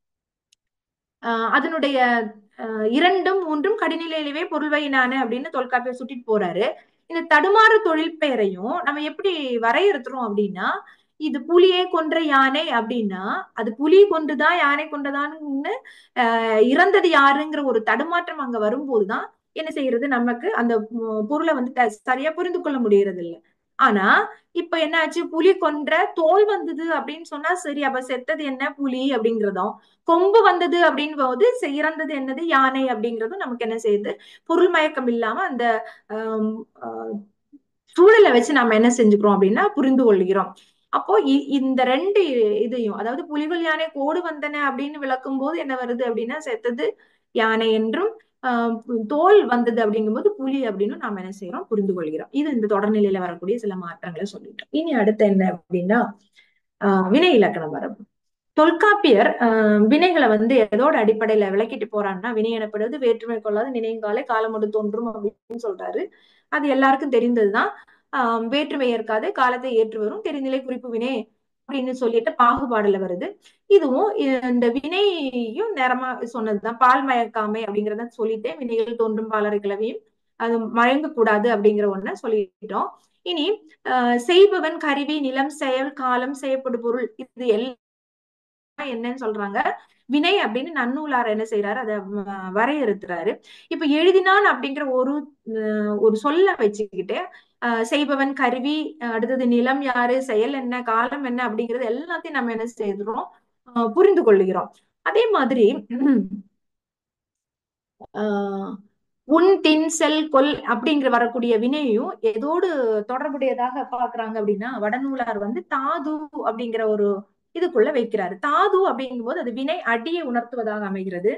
ஆஹ் அதனுடைய ஆஹ் இரண்டும் மூன்றும் கடிநிலையிலவே பொருள்வையினான அப்படின்னு தொல்காப்பியர் சுட்டிட்டு போறாரு இந்த தடுமாறு தொழில் பெயரையும் நம்ம எப்படி வரையறுத்துறோம் அப்படின்னா இது புலியை கொன்ற யானை அப்படின்னா அது புலி கொண்டுதான் யானை கொண்டதான்னு ஆஹ் இறந்தது யாருங்கிற ஒரு தடுமாற்றம் அங்க வரும்போதுதான் என்ன செய்யறது நமக்கு அந்த உம், பொருளை வந்து த- சரியா புரிந்து கொள்ள முடியறது இல்ல ஆனா இப்ப என்னாச்சு புலி கொன்ற தோல் வந்தது அப்படின்னு சொன்னா சரி அப்ப செத்தது என்ன புலி அப்படிங்கிறதும் கொம்பு வந்தது அப்படின்னு போது செ- இறந்தது என்னது யானை அப்படிங்கிறதும் நமக்கு என்ன செய்யுது பொருள் மயக்கம் இல்லாம அந்த ஆம், ஆஹ், சூழலை வச்சு நாம என்ன செஞ்சுக்கிறோம் அப்படின்னா புரிந்து கொள்கிறோம் அப்போ இ- இந்த ரெண்டு இதையும் அதாவது புலிகள் யானை கோடு வந்தன அப்படின்னு விளக்கும் போது என்ன வருது அப்படின்னா செத்தது யானை என்றும் ஆஹ் தோல் வந்தது அப்படிங்கும்போது புலி அப்படின்னு நாம என்ன செய்யறோம் புரிந்து கொள்கிறோம் இது இந்த தொடர்நிலையில வரக்கூடிய சில மாற்றங்களை சொல்லிட்டோம் இனி அடுத்து என்ன அப்படின்னா ஆஹ் வினை இலக்கண மரபு தொல்காப்பியர் ஆஹ் வினைகளை வந்து எதோட அடிப்படையில விளக்கிட்டு போறான்னா வினை எனப்படுவது வேற்றுமை கொள்ளாத நினைங்காலை காலமொடு தோன்றும் அப்படின்னு சொல்றாரு அது எல்லாருக்கும் தெரிந்ததுதான் ஆஹ் வேற்றுமை ஏற்காது காலத்தை ஏற்று வரும் தெரிநிலை குறிப்பு வினை அப்படின்னு சொல்லிட்டு பாகுபாடுல வருது இதுவும் இந்த வினையும் நேரமா சொன்னதுதான் பால் மயக்காமை அப்படிங்கறத சொல்லிட்டேன் வினைகள் தோன்றும் பாலரை கிளவியும் அது மயங்கக்கூடாது அப்படிங்கிற ஒண்ண சொல்லிட்டோம் இனி ஆஹ் செய்பவன் கருவி நிலம் செயல் காலம் செய்யப்படும் பொருள் இது எல்லாம் என்னன்னு சொல்றாங்க வினை அப்படின்னு நன்னூலார் என்ன செய்யறாரு அதை வ- வரையறுத்துறாரு இப்ப எழுதினான் அப்படிங்கிற ஒரு அஹ், ஒரு சொல்ல வச்சுக்கிட்டு ஆஹ், செய்பவன் கருவி அஹ், அடுத்தது நிலம் யாரு செயல் என்ன காலம் என்ன அப்படிங்கிறது எல்லாத்தையும் நம்ம என்ன செய்கிறோம் ஆஹ், புரிந்து கொள்ளுகிறோம் அதே மாதிரி ஆஹ், உன் தின் செல் கொல் அப்படிங்கிற வரக்கூடிய வினையும் எதோடு தொடர்புடையதாக பாக்குறாங்க அப்படின்னா வடநூலார் வந்து தாது அப்படிங்கிற ஒரு இதுக்குள்ள வைக்கிறாரு தாது அப்படிங்கும்போது அது வினை அடியை உணர்த்துவதாக அமைகிறது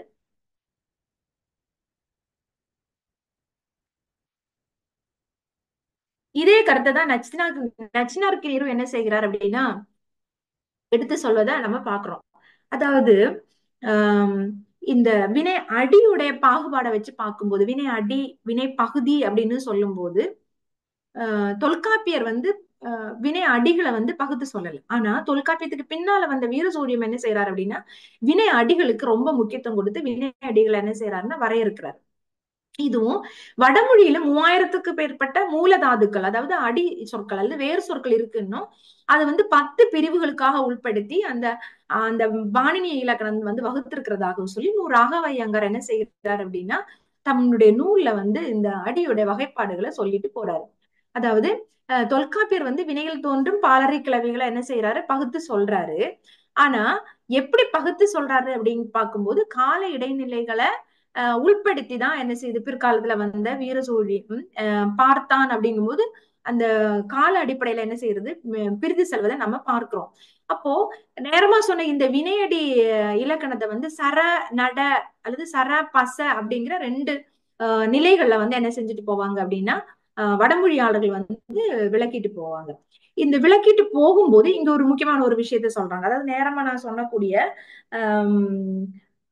இதே கருத்தை தான் நச்சினார் நச்சினார் கிரியரும் என்ன செய்கிறார் அப்படின்னா எடுத்து சொல்வதை நம்ம பாக்குறோம் அதாவது ஆஹ் இந்த வினை அடியுடைய பாகுபாடை வச்சு பார்க்கும்போது வினை அடி வினை பகுதி அப்படின்னு சொல்லும்போது ஆஹ் தொல்காப்பியர் வந்து ஆஹ் வினை அடிகளை வந்து பகுத்து சொல்லல ஆனா தொல்காப்பியத்துக்கு பின்னால வந்த வீரசூரியம் என்ன செய்யறாரு அப்படின்னா வினை அடிகளுக்கு ரொம்ப முக்கியத்துவம் கொடுத்து வினை அடிகளை என்ன செய்யறாருன்னா வரையறுக்கிறார் இதுவும் வடமொழியில மூவாயிரத்துக்கு மேற்பட்ட மூலதாதுக்கள் அதாவது அடி சொற்கள் அல்லது வேறு சொற்கள் இருக்குன்னும் அதை வந்து பத்து பிரிவுகளுக்காக உட்படுத்தி அந்த அந்த பாணினி இலக்கணம் வந்து வகுத்திருக்கிறதாக சொல்லி ஒரு அகவையங்கர் என்ன செய்கிறார் அப்படின்னா தன்னுடைய நூல்ல வந்து இந்த அடியுடைய வகைப்பாடுகளை சொல்லிட்டு போறாரு அதாவது அஹ், தொல்காப்பியர் வந்து வினைகள் தோன்றும் பாலரை கிளவிகளை என்ன செய்யறாரு பகுத்து சொல்றாரு ஆனா எப்படி பகுத்து சொல்றாரு அப்படின்னு பார்க்கும்போது கால இடைநிலைகளை அஹ், உள்படுத்தி தான் என்ன செய்யுது பிற்காலத்துல வந்த வீரசூழி பார்த்தான் அப்படிங்கும்போது அந்த கால அடிப்படையில என்ன செய்யறது ம், பிரித்து செல்வதை நம்ம பார்க்கிறோம் அப்போ நேரமா சொன்ன இந்த வினையடி அஹ், இலக்கணத்தை வந்து சர நட அல்லது சர பச அப்படிங்கிற ரெண்டு அஹ், நிலைகள்ல வந்து என்ன செஞ்சுட்டு போவாங்க அப்படின்னா அஹ், வடமொழியாளர்கள் வந்து விளக்கிட்டு போவாங்க இந்த விளக்கிட்டு போகும்போது இங்க ஒரு முக்கியமான ஒரு விஷயத்த சொல்றாங்க அதாவது நேரமா நான் சொன்னக்கூடிய ஆஹ்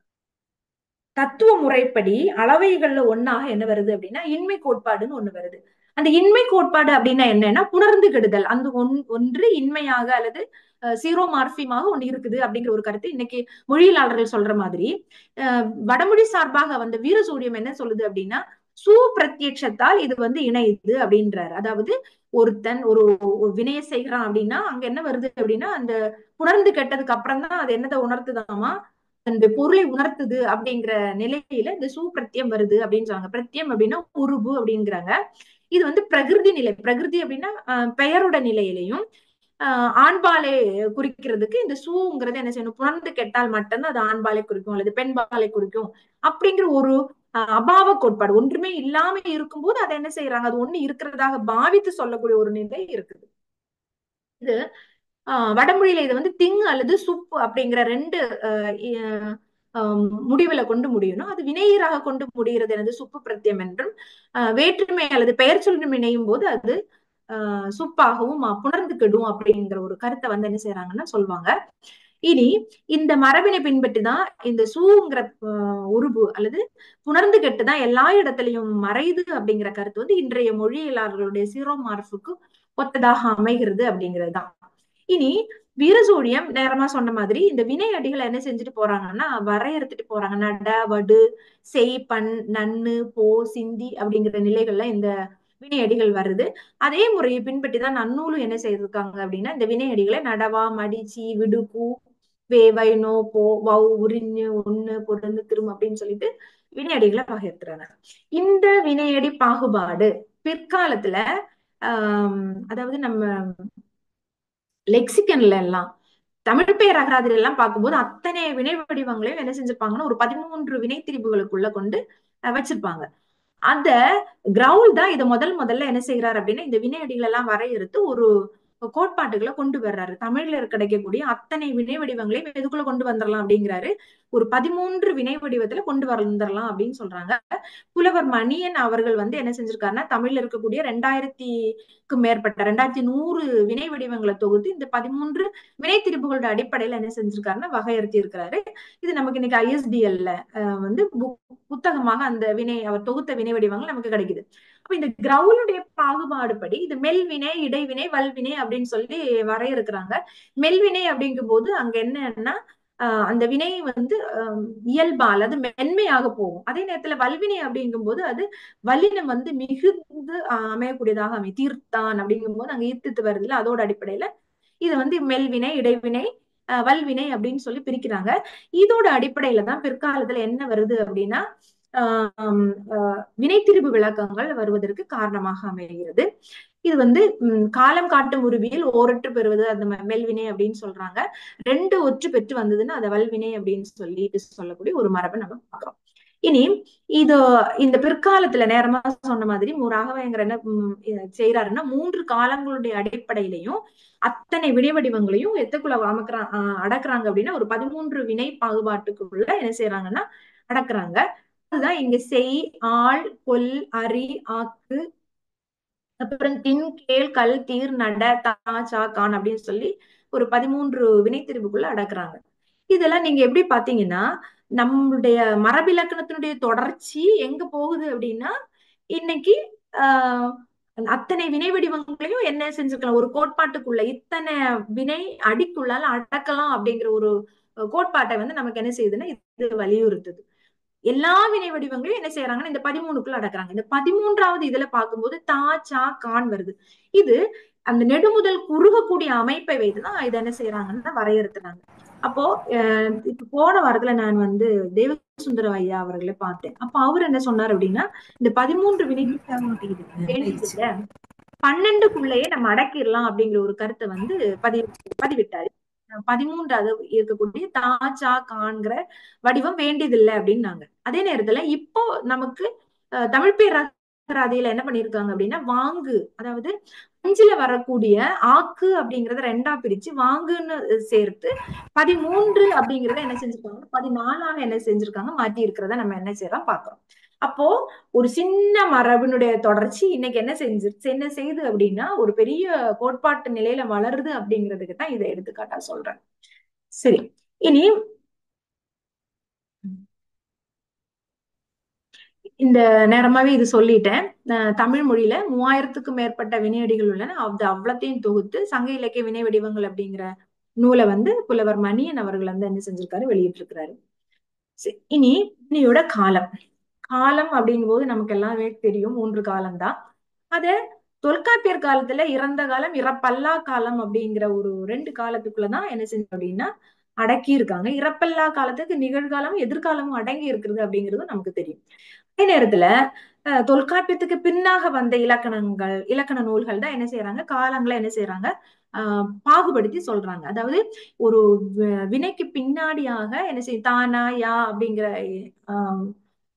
தத்துவ முறைப்படி அளவைகள்ல ஒண்ணாக என்ன வருது அப்படின்னா இன்மை கோட்பாடுன்னு ஒண்ணு வருது அந்த இன்மை கோட்பாடு அப்படின்னா என்னன்னா புணர்ந்து கெடுதல் அந்த ஒன் ஒன்று இன்மையாக அல்லது சீரோ மார்பியமாக ஒண்ணு இருக்குது அப்படிங்கிற ஒரு கருத்து இன்னைக்கு மொழியியலாளர்கள் சொல்ற மாதிரி அஹ் வடமொழி சார்பாக வந்த வீரசூரியம் என்ன சொல்லுது அப்படின்னா சூ பிரத்யட்சத்தால் இது வந்து இணையுது அப்படின்றாரு அதாவது ஒருத்தன் ஒரு ஒரு வினையை செய்கிறான் அப்படின்னா அங்க என்ன வருது அப்படின்னா அந்த புணர்ந்து கெட்டதுக்கு அப்புறம் தான் அது என்னதை உணர்த்துதாமா அந்த பொருளை உணர்த்துது அப்படிங்கிற நிலையில இந்த சூ பிரத்தியம் வருது அப்படின்னு சொல்றாங்க பிரத்தியம் அப்படின்னா உருபு அப்படிங்கிறாங்க இது வந்து பிரகிருதி நிலை பிரகிருதி அப்படின்னா அஹ், பெயரோட நிலையிலையும் ஆஹ் ஆண்பாலை குறிக்கிறதுக்கு இந்த சூங்கிறது என்ன செய்யணும் புணர்ந்து கெட்டால் மட்டும்தான் அது ஆண்பாலை குறிக்கும் அல்லது பெண்பாலை குறிக்கும் அப்படிங்கிற ஒரு அஹ் அபாவ கோட்பாடு ஒன்றுமே இல்லாம இருக்கும்போது அதை என்ன செய்யறாங்க அது ஒண்ணு இருக்கிறதாக பாவித்து சொல்லக்கூடிய ஒரு நிலை இருக்குது இது ஆஹ் வடமொழியில இது வந்து திங் அல்லது சுப்பு அப்படிங்கிற ரெண்டு ஆஹ் இ- ஆஹ் முடிவுல கொண்டு முடியணும் அது வினையீராக கொண்டு முடிகிறது எனது சுப்பு பிரத்யம் என்றும் ஆஹ் வேற்றுமை அல்லது பெயர் சொல்லும் இணையும் போது அது ஆஹ் சுப்பாகவும் ஆஹ் புணர்ந்து கெடும் அப்படிங்கிற ஒரு கருத்தை வந்து என்ன செய்யறாங்கன்னா சொல்லுவாங்க இனி இந்த மரபினை பின்பற்றி தான் இந்த சூங்கிற ஆஹ் உருபு அல்லது புணர்ந்து கெட்டு தான் எல்லா இடத்துலயும் மறையுது அப்படிங்கிற கருத்து வந்து இன்றைய மொழியியலாளர்களுடைய சீரோமார்புக்கு ஒத்ததாக அமைகிறது அப்படிங்கிறது தான் இனி வீரசூழியம் நேரமா சொன்ன மாதிரி இந்த வினை அடிகளை என்ன செஞ்சுட்டு போறாங்கன்னா வரையறுத்துட்டு போறாங்க நட வடு செய் பண் நன்னு போ சிந்தி அப்படிங்கிற நிலைகள்ல இந்த வினையடிகள் வருது அதே முறையை பின்பற்றி தான் நன்னூலும் என்ன செய்திருக்காங்க அப்படின்னா இந்த வினையடிகளை நடவா மடிச்சி விடு கூ வே வை நோ போ வௌ உரிஞ்சு ஒண்ணு பொருந்து திரும் அப்படின்னு சொல்லிட்டு வினையடிகளை பகிர்த்துறாங்க இந்த வினையடி பாகுபாடு பிற்காலத்துல ஆஹ் அதாவது நம்ம லெக்சிகன்ல எல்லாம் தமிழ் பெயர் அகராதில எல்லாம் பார்க்கும்போது அத்தனை வினை வடிவங்களையும் என்ன செஞ்சிருப்பாங்கன்னா ஒரு பதிமூன்று வினை திரிபுகளுக்குள்ள கொண்டு அஹ், வச்சிருப்பாங்க அந்த கிரவுல் தான் இதை முதல் முதல்ல என்ன செய்யறாரு அப்படின்னா இந்த வினையடிகள் எல்லாம் வரையறுத்து ஒரு கோட்பாட்டுகளை கொண்டு வர்றாரு தமிழ்ல கிடைக்கக்கூடிய அத்தனை வினை வடிவங்களையும் எதுக்குள்ள கொண்டு வந்துடலாம் அப்படிங்கிறாரு ஒரு பதிமூன்று வினை வடிவத்துல கொண்டு வந்துடலாம் அப்படின்னு சொல்றாங்க புலவர் மணியன் அவர்கள் வந்து என்ன செஞ்சிருக்காருன்னா தமிழ்ல இருக்கக்கூடிய ரெண்டாயிரத்திக்கு மேற்பட்ட ரெண்டாயிரத்தி நூறு வினை வடிவங்களை தொகுத்து இந்த பதிமூன்று வினை திரிபுகளோட அடிப்படையில என்ன செஞ்சிருக்காருன்னா வகையறுத்தி இருக்கிறாரு இது நமக்கு இன்னைக்கு ஐஎஸ்டிஎல்ல வந்து பு- புத்தகமாக அந்த வினை அவர் தொகுத்த வினை வடிவங்கள் நமக்கு கிடைக்குது அப்ப இந்த கிரவுளுடைய பாகுபாடு படி இது மெல்வினை இடைவினை வல்வினை அப்படின்னு சொல்லி வரையறுக்கிறாங்க மெல்வினை அப்படிங்கும் போது அங்க என்னன்னா ஆஹ் அந்த வினை வந்து ஆஹ் இயல்பா அல்லது மென்மையாக போகும் அதே நேரத்துல வல்வினை அப்படிங்கும் போது அது வல்லினம் வந்து மிகுந்து ஆஹ் அமையக்கூடியதாக அமையும் தீர்த்தான் அப்படிங்கும் போது அங்க ஈர்த்தித்து வருதுல அதோட அடிப்படையில இது வந்து மெல்வினை இடைவினை ஆஹ் வல்வினை அப்படின்னு சொல்லி பிரிக்கிறாங்க இதோட அடிப்படையில தான் பிற்காலத்துல என்ன வருது அப்படின்னா ஆஹ் ஆஹ் வினைத்திரிபு விளக்கங்கள் வருவதற்கு காரணமாக அமைகிறது இது வந்து உம் காலம் காட்டும் உருவியில் ஓரற்று பெறுவது அந்த ம- மெல்வினை அப்படின்னு சொல்றாங்க ரெண்டு ஒற்று பெற்று வந்ததுன்னா அதை வல்வினை அப்படின்னு சொல்லிட்டு சொல்லக்கூடிய ஒரு மரபை நம்ம பார்க்கிறோம் இனி இது இந்த பிற்காலத்துல நேரமா சொன்ன மாதிரி மு- ராகவேங்கர் என்ன உம் இ- செய்யறாருன்னா மூன்று காலங்களுடைய அடிப்படையிலையும் அத்தனை வினை வடிவங்களையும் எத்தக்குள்ள அமைக்கிறாங்க அடக்குறாங்க அப்படின்னா ஒரு பதிமூன்று வினை பாகுபாட்டுக்குள்ள என்ன செய்யறாங்கன்னா அடக்குறாங்க அதுதான் இங்க செய் ஆள் கொல் அரி ஆக்கு அப்புறம் தின் கேள் கல் தீர் நட தா சா கான் அப்படின்னு சொல்லி ஒரு பதிமூன்று வினைத்திரிவுக்குள்ள அடக்குறாங்க இதெல்லாம் நீங்க எப்படி பாத்தீங்கன்னா நம்மளுடைய மரபிலக்கணத்தினுடைய தொடர்ச்சி எங்க போகுது அப்படின்னா இன்னைக்கு ஆஹ் அத்தனை வினை வடிவங்களையும் என்ன செஞ்சுக்கலாம் ஒரு கோட்பாட்டுக்குள்ள இத்தனை வினை அடிக்குள்ளால அடக்கலாம் அப்படிங்கிற ஒரு அஹ், கோட்பாட்டை வந்து நமக்கு என்ன செய்யுதுன்னா இது வலியுறுத்துது எல்லா வினை வடிவங்களையும் என்ன செய்யறாங்கன்னா இந்த பதிமூணுக்குள்ள அடக்குறாங்க இந்த பதிமூன்றாவது இதுல பார்க்கும்போது தா சா கான் வருது இது அந்த நெடுமுதல் குறுகக்கூடிய அமைப்பை வைத்துதான் இதை என்ன செய்யறாங்கன்னா வரையறுத்துறாங்க அப்போ அஹ் இப்ப போன வாரத்துல நான் வந்து தேவசுந்தர ஐயா அவர்களை பார்த்தேன் அப்ப அவர் என்ன சொன்னார் அப்படின்னா இந்த பதிமூன்று வினை வேண்டியதுல பன்னெண்டுக்குள்ளேயே நம்ம அடக்கிடலாம் அப்படிங்கிற ஒரு கருத்தை வந்து பதிவு பதிவிட்டாரு பதிமூன்றாவது இருக்கக்கூடிய தாச்சா காண்கிற வடிவம் வேண்டியதில்லை அப்படின்னாங்க அதே நேரத்துல இப்போ நமக்கு அஹ், தமிழ் பேராதியில என்ன பண்ணிருக்காங்க அப்படின்னா வாங்கு அதாவது அஞ்சுல வரக்கூடிய ஆக்கு அப்படிங்கறத ரெண்டா பிரிச்சு வாங்குன்னு சேர்த்து பதிமூன்று அப்படிங்கறத என்ன செஞ்சிருக்காங்க பதினாலாக என்ன செஞ்சிருக்காங்க மாற்றி இருக்கிறத நம்ம என்ன செய்யறோம் பாக்குறோம் அப்போ ஒரு சின்ன மரபினுடைய தொடர்ச்சி இன்னைக்கு என்ன செஞ்சு என்ன செய்யுது அப்படின்னா ஒரு பெரிய கோட்பாட்டு நிலையில வளருது அப்படிங்கிறதுக்கு தான் இதை எடுத்துக்காட்டா சொல்றேன் சரி இனி இந்த நேரமாவே இது சொல்லிட்டேன் அஹ் தமிழ் மொழியில மூவாயிரத்துக்கும் மேற்பட்ட வினையடிகள் உள்ளன அது அவ்வளத்தையும் தொகுத்து சங்க இலக்கிய வினை வடிவங்கள் அப்படிங்கிற நூலை வந்து புலவர் மணியன் அவர்கள் வந்து என்ன செஞ்சிருக்காரு வெளியிட்டிருக்கிறாரு சரி, இனி இனியோட காலம் காலம் அப்படிங்கும் போது நமக்கு எல்லாமே தெரியும் மூன்று காலம்தான் அத தொல்காப்பியர் காலத்துல இறந்த காலம் இறப்பல்லா காலம் அப்படிங்கிற ஒரு ரெண்டு காலத்துக்குள்ளதான் என்ன செஞ்சு அப்படின்னா அடக்கி இருக்காங்க இறப்பல்லா காலத்துக்கு நிகழ்காலமும் எதிர்காலமும் அடங்கி இருக்கிறது அப்படிங்கிறது நமக்கு தெரியும் அதே நேரத்துல அஹ், தொல்காப்பியத்துக்கு பின்னாக வந்த இலக்கணங்கள் இலக்கண நூல்கள் தான் என்ன செய்யறாங்க காலங்களை என்ன செய்யறாங்க ஆஹ் பாகுபடுத்தி சொல்றாங்க அதாவது ஒரு வி- வினைக்கு பின்னாடியாக என்ன செய்யும் தானா யா அப்படிங்கிற ஆஹ்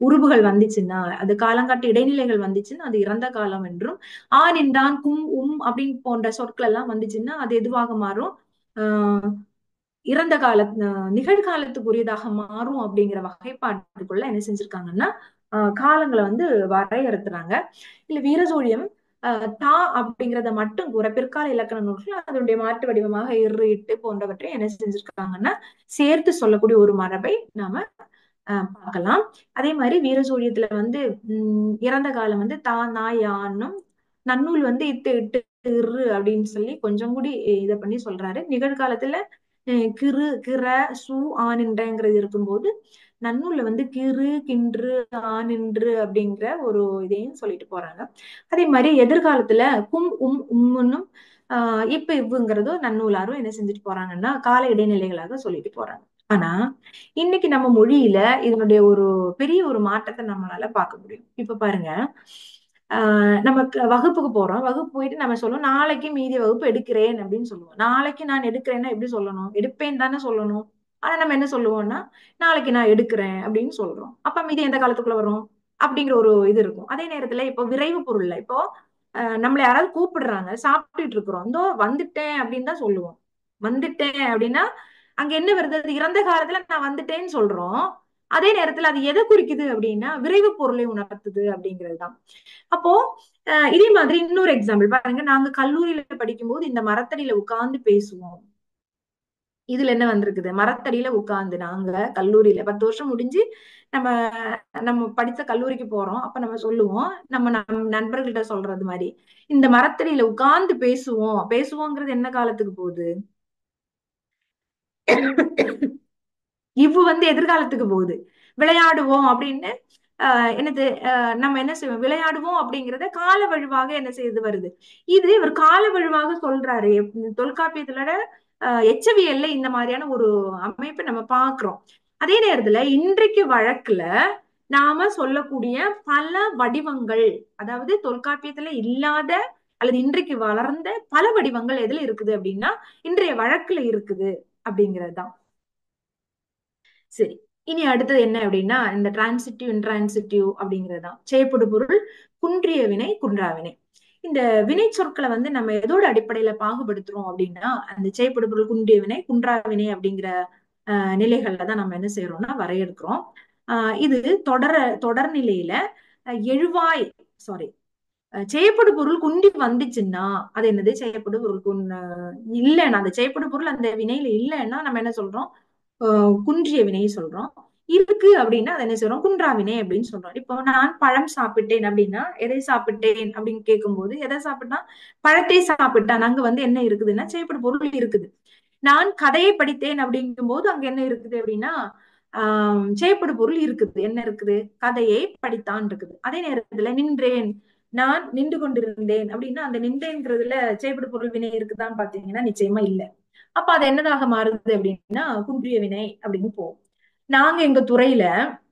உருபுகள் வந்துச்சுன்னா அது காலங்காட்டு இடைநிலைகள் வந்துச்சுன்னா அது இறந்த காலம் என்றும் ஆ நின்றான் கும் உம் அப்படின்னு போன்ற சொற்கள் எல்லாம் வந்துச்சுன்னா அது எதுவாக மாறும் ஆஹ் இறந்த கால அஹ் நிகழ்காலத்துக்குரியதாக மாறும் அப்படிங்கிற வகைப்பாட்டுக்குள்ள என்ன செஞ்சிருக்காங்கன்னா ஆஹ் காலங்களை வந்து வரையறுத்துறாங்க இல்ல வீரசோழியம் ஆஹ் தா அப்படிங்கிறத மட்டும் கூற பிற்கால இலக்கண நூல்கள் அதனுடைய மாற்று வடிவமாக இரு இட்டு போன்றவற்றை என்ன செஞ்சிருக்காங்கன்னா சேர்த்து சொல்லக்கூடிய ஒரு மரபை நாம ஆஹ் பார்க்கலாம் அதே மாதிரி வீரசோழியத்துல வந்து உம் இறந்த காலம் வந்து தா நா யான்னும் நன்னூல் வந்து இட்டு இட்டு இரு அப்படின்னு சொல்லி கொஞ்சம் கூடி இதை பண்ணி சொல்றாரு நிகழ்காலத்துல அஹ் கிறு கிற சு ஆனின்றங்கிறது இருக்கும்போது நன்னூல்ல வந்து கிறு கின்று ஆனின்று அப்படிங்கிற ஒரு இதையும் சொல்லிட்டு போறாங்க அதே மாதிரி எதிர்காலத்துல கும் உம் உம்முன்னும் ஆஹ் இப்ப இவ்வுங்கிறதும் நன்னூலாரும் என்ன செஞ்சுட்டு போறாங்கன்னா கால இடைநிலைகளாக சொல்லிட்டு போறாங்க ஆனா இன்னைக்கு நம்ம மொழியில இதனுடைய ஒரு பெரிய ஒரு மாற்றத்தை நம்மளால பார்க்க முடியும் இப்ப பாருங்க ஆஹ் நமக்கு வகுப்புக்கு போறோம் வகுப்பு போயிட்டு நம்ம சொல்லுவோம் நாளைக்கு மீதி வகுப்பு எடுக்கிறேன் அப்படின்னு சொல்லுவோம் நாளைக்கு நான் எடுக்கிறேன்னா எப்படி சொல்லணும் எடுப்பேன் தானே சொல்லணும் ஆனா நம்ம என்ன சொல்லுவோம்னா நாளைக்கு நான் எடுக்கிறேன் அப்படின்னு சொல்றோம் அப்ப மீதி எந்த காலத்துக்குள்ள வரும் அப்படிங்கிற ஒரு இது இருக்கும் அதே நேரத்துல இப்போ விரைவு பொருள்ல இப்போ அஹ் நம்மள யாராவது கூப்பிடுறாங்க சாப்பிட்டுட்டு இருக்கிறோம் இதோ வந்துட்டேன் அப்படின்னு தான் சொல்லுவோம் வந்துட்டேன் அப்படின்னா அங்க என்ன வருது அது இறந்த காலத்துல நான் வந்துட்டேன்னு சொல்றோம் அதே நேரத்துல அது எதை குறிக்குது அப்படின்னா விரைவு பொருளை உணர்த்துது அப்படிங்கிறது தான் அப்போ அஹ் இதே மாதிரி இன்னொரு எக்ஸாம்பிள் பாருங்க நாங்க கல்லூரியில படிக்கும்போது இந்த மரத்தடியில உட்கார்ந்து பேசுவோம் இதுல என்ன வந்திருக்குது மரத்தடியில உட்கார்ந்து நாங்க கல்லூரியில பத்து வருஷம் முடிஞ்சு நம்ம நம்ம படித்த கல்லூரிக்கு போறோம் அப்ப நம்ம சொல்லுவோம் நம்ம நம் நண்பர்கள்ட்ட சொல்றது மாதிரி இந்த மரத்தடியில உட்கார்ந்து பேசுவோம் பேசுவோங்கிறது என்ன காலத்துக்கு போகுது இவ்வு வந்து எதிர்காலத்துக்கு போகுது விளையாடுவோம் அப்படின்னு ஆஹ் என்னது ஆஹ் நம்ம என்ன செய்வோம் விளையாடுவோம் அப்படிங்கறத கால வழுவாக என்ன செய்து வருது இது இவர் கால வழுவாக சொல்றாரு எப்- தொல்காப்பியத்துல ஆஹ் எச்சவியல்ல இந்த மாதிரியான ஒரு அமைப்பை நம்ம பாக்குறோம் அதே நேரத்துல இன்றைக்கு வழக்குல நாம சொல்லக்கூடிய பல வடிவங்கள் அதாவது தொல்காப்பியத்துல இல்லாத அல்லது இன்றைக்கு வளர்ந்த பல வடிவங்கள் எதுல இருக்குது அப்படின்னா இன்றைய வழக்குல இருக்குது அப்படிங்கிறது தான் சரி இனி அடுத்தது என்ன அப்படின்னா இந்த டிரான்சிட்டிவ் இன்ட்ரான்சிட்டிவ் அப்படிங்கிறது தான் செயற்படு பொருள் குன்றிய வினை குன்றா வினை இந்த வினை சொற்களை வந்து நம்ம எதோட அடிப்படையில பாகுபடுத்துறோம் அப்படின்னா அந்த செயற்படு பொருள் குன்றிய வினை குன்றா வினை அப்படிங்கிற ஆஹ் நிலைகள்ல தான் நம்ம என்ன செய்யறோம்னா வரையறுக்கிறோம் ஆஹ் இது தொடர தொடர்நிலையில அஹ் எழுவாய் சாரி செய்யப்படு பொருள் குண்டி வந்துச்சுன்னா அது என்னது செய்யப்படு பொருள் குன் இல்லைன்னா அந்த செய்யப்படு பொருள் அந்த வினையில இல்லைன்னா நம்ம என்ன சொல்றோம் ஆஹ் குன்றிய வினையை சொல்றோம் இருக்கு அப்படின்னா அதை என்ன சொல்றோம் குன்றா வினை அப்படின்னு சொல்றோம் இப்போ நான் பழம் சாப்பிட்டேன் அப்படின்னா எதை சாப்பிட்டேன் அப்படின்னு கேட்கும்போது எதை சாப்பிட்டா பழத்தை சாப்பிட்டான் அங்க வந்து என்ன இருக்குதுன்னா செய்யப்படு பொருள் இருக்குது நான் கதையை படித்தேன் அப்படிங்கும்போது அங்க என்ன இருக்குது அப்படின்னா ஆஹ் செய்யப்படு பொருள் இருக்குது என்ன இருக்குது கதையை படித்தான் இருக்குது அதே நேரத்துல நின்றேன் நான் நின்று கொண்டிருந்தேன் அப்படின்னா அந்த நின்றேன்றதுல செய்யப்படு பொருள் வினை இருக்குதான்னு பாத்தீங்கன்னா நிச்சயமா இல்ல அப்ப அது என்னதாக மாறுது அப்படின்னா குன்றிய வினை அப்படின்னு போகும் நாங்க எங்க துறையில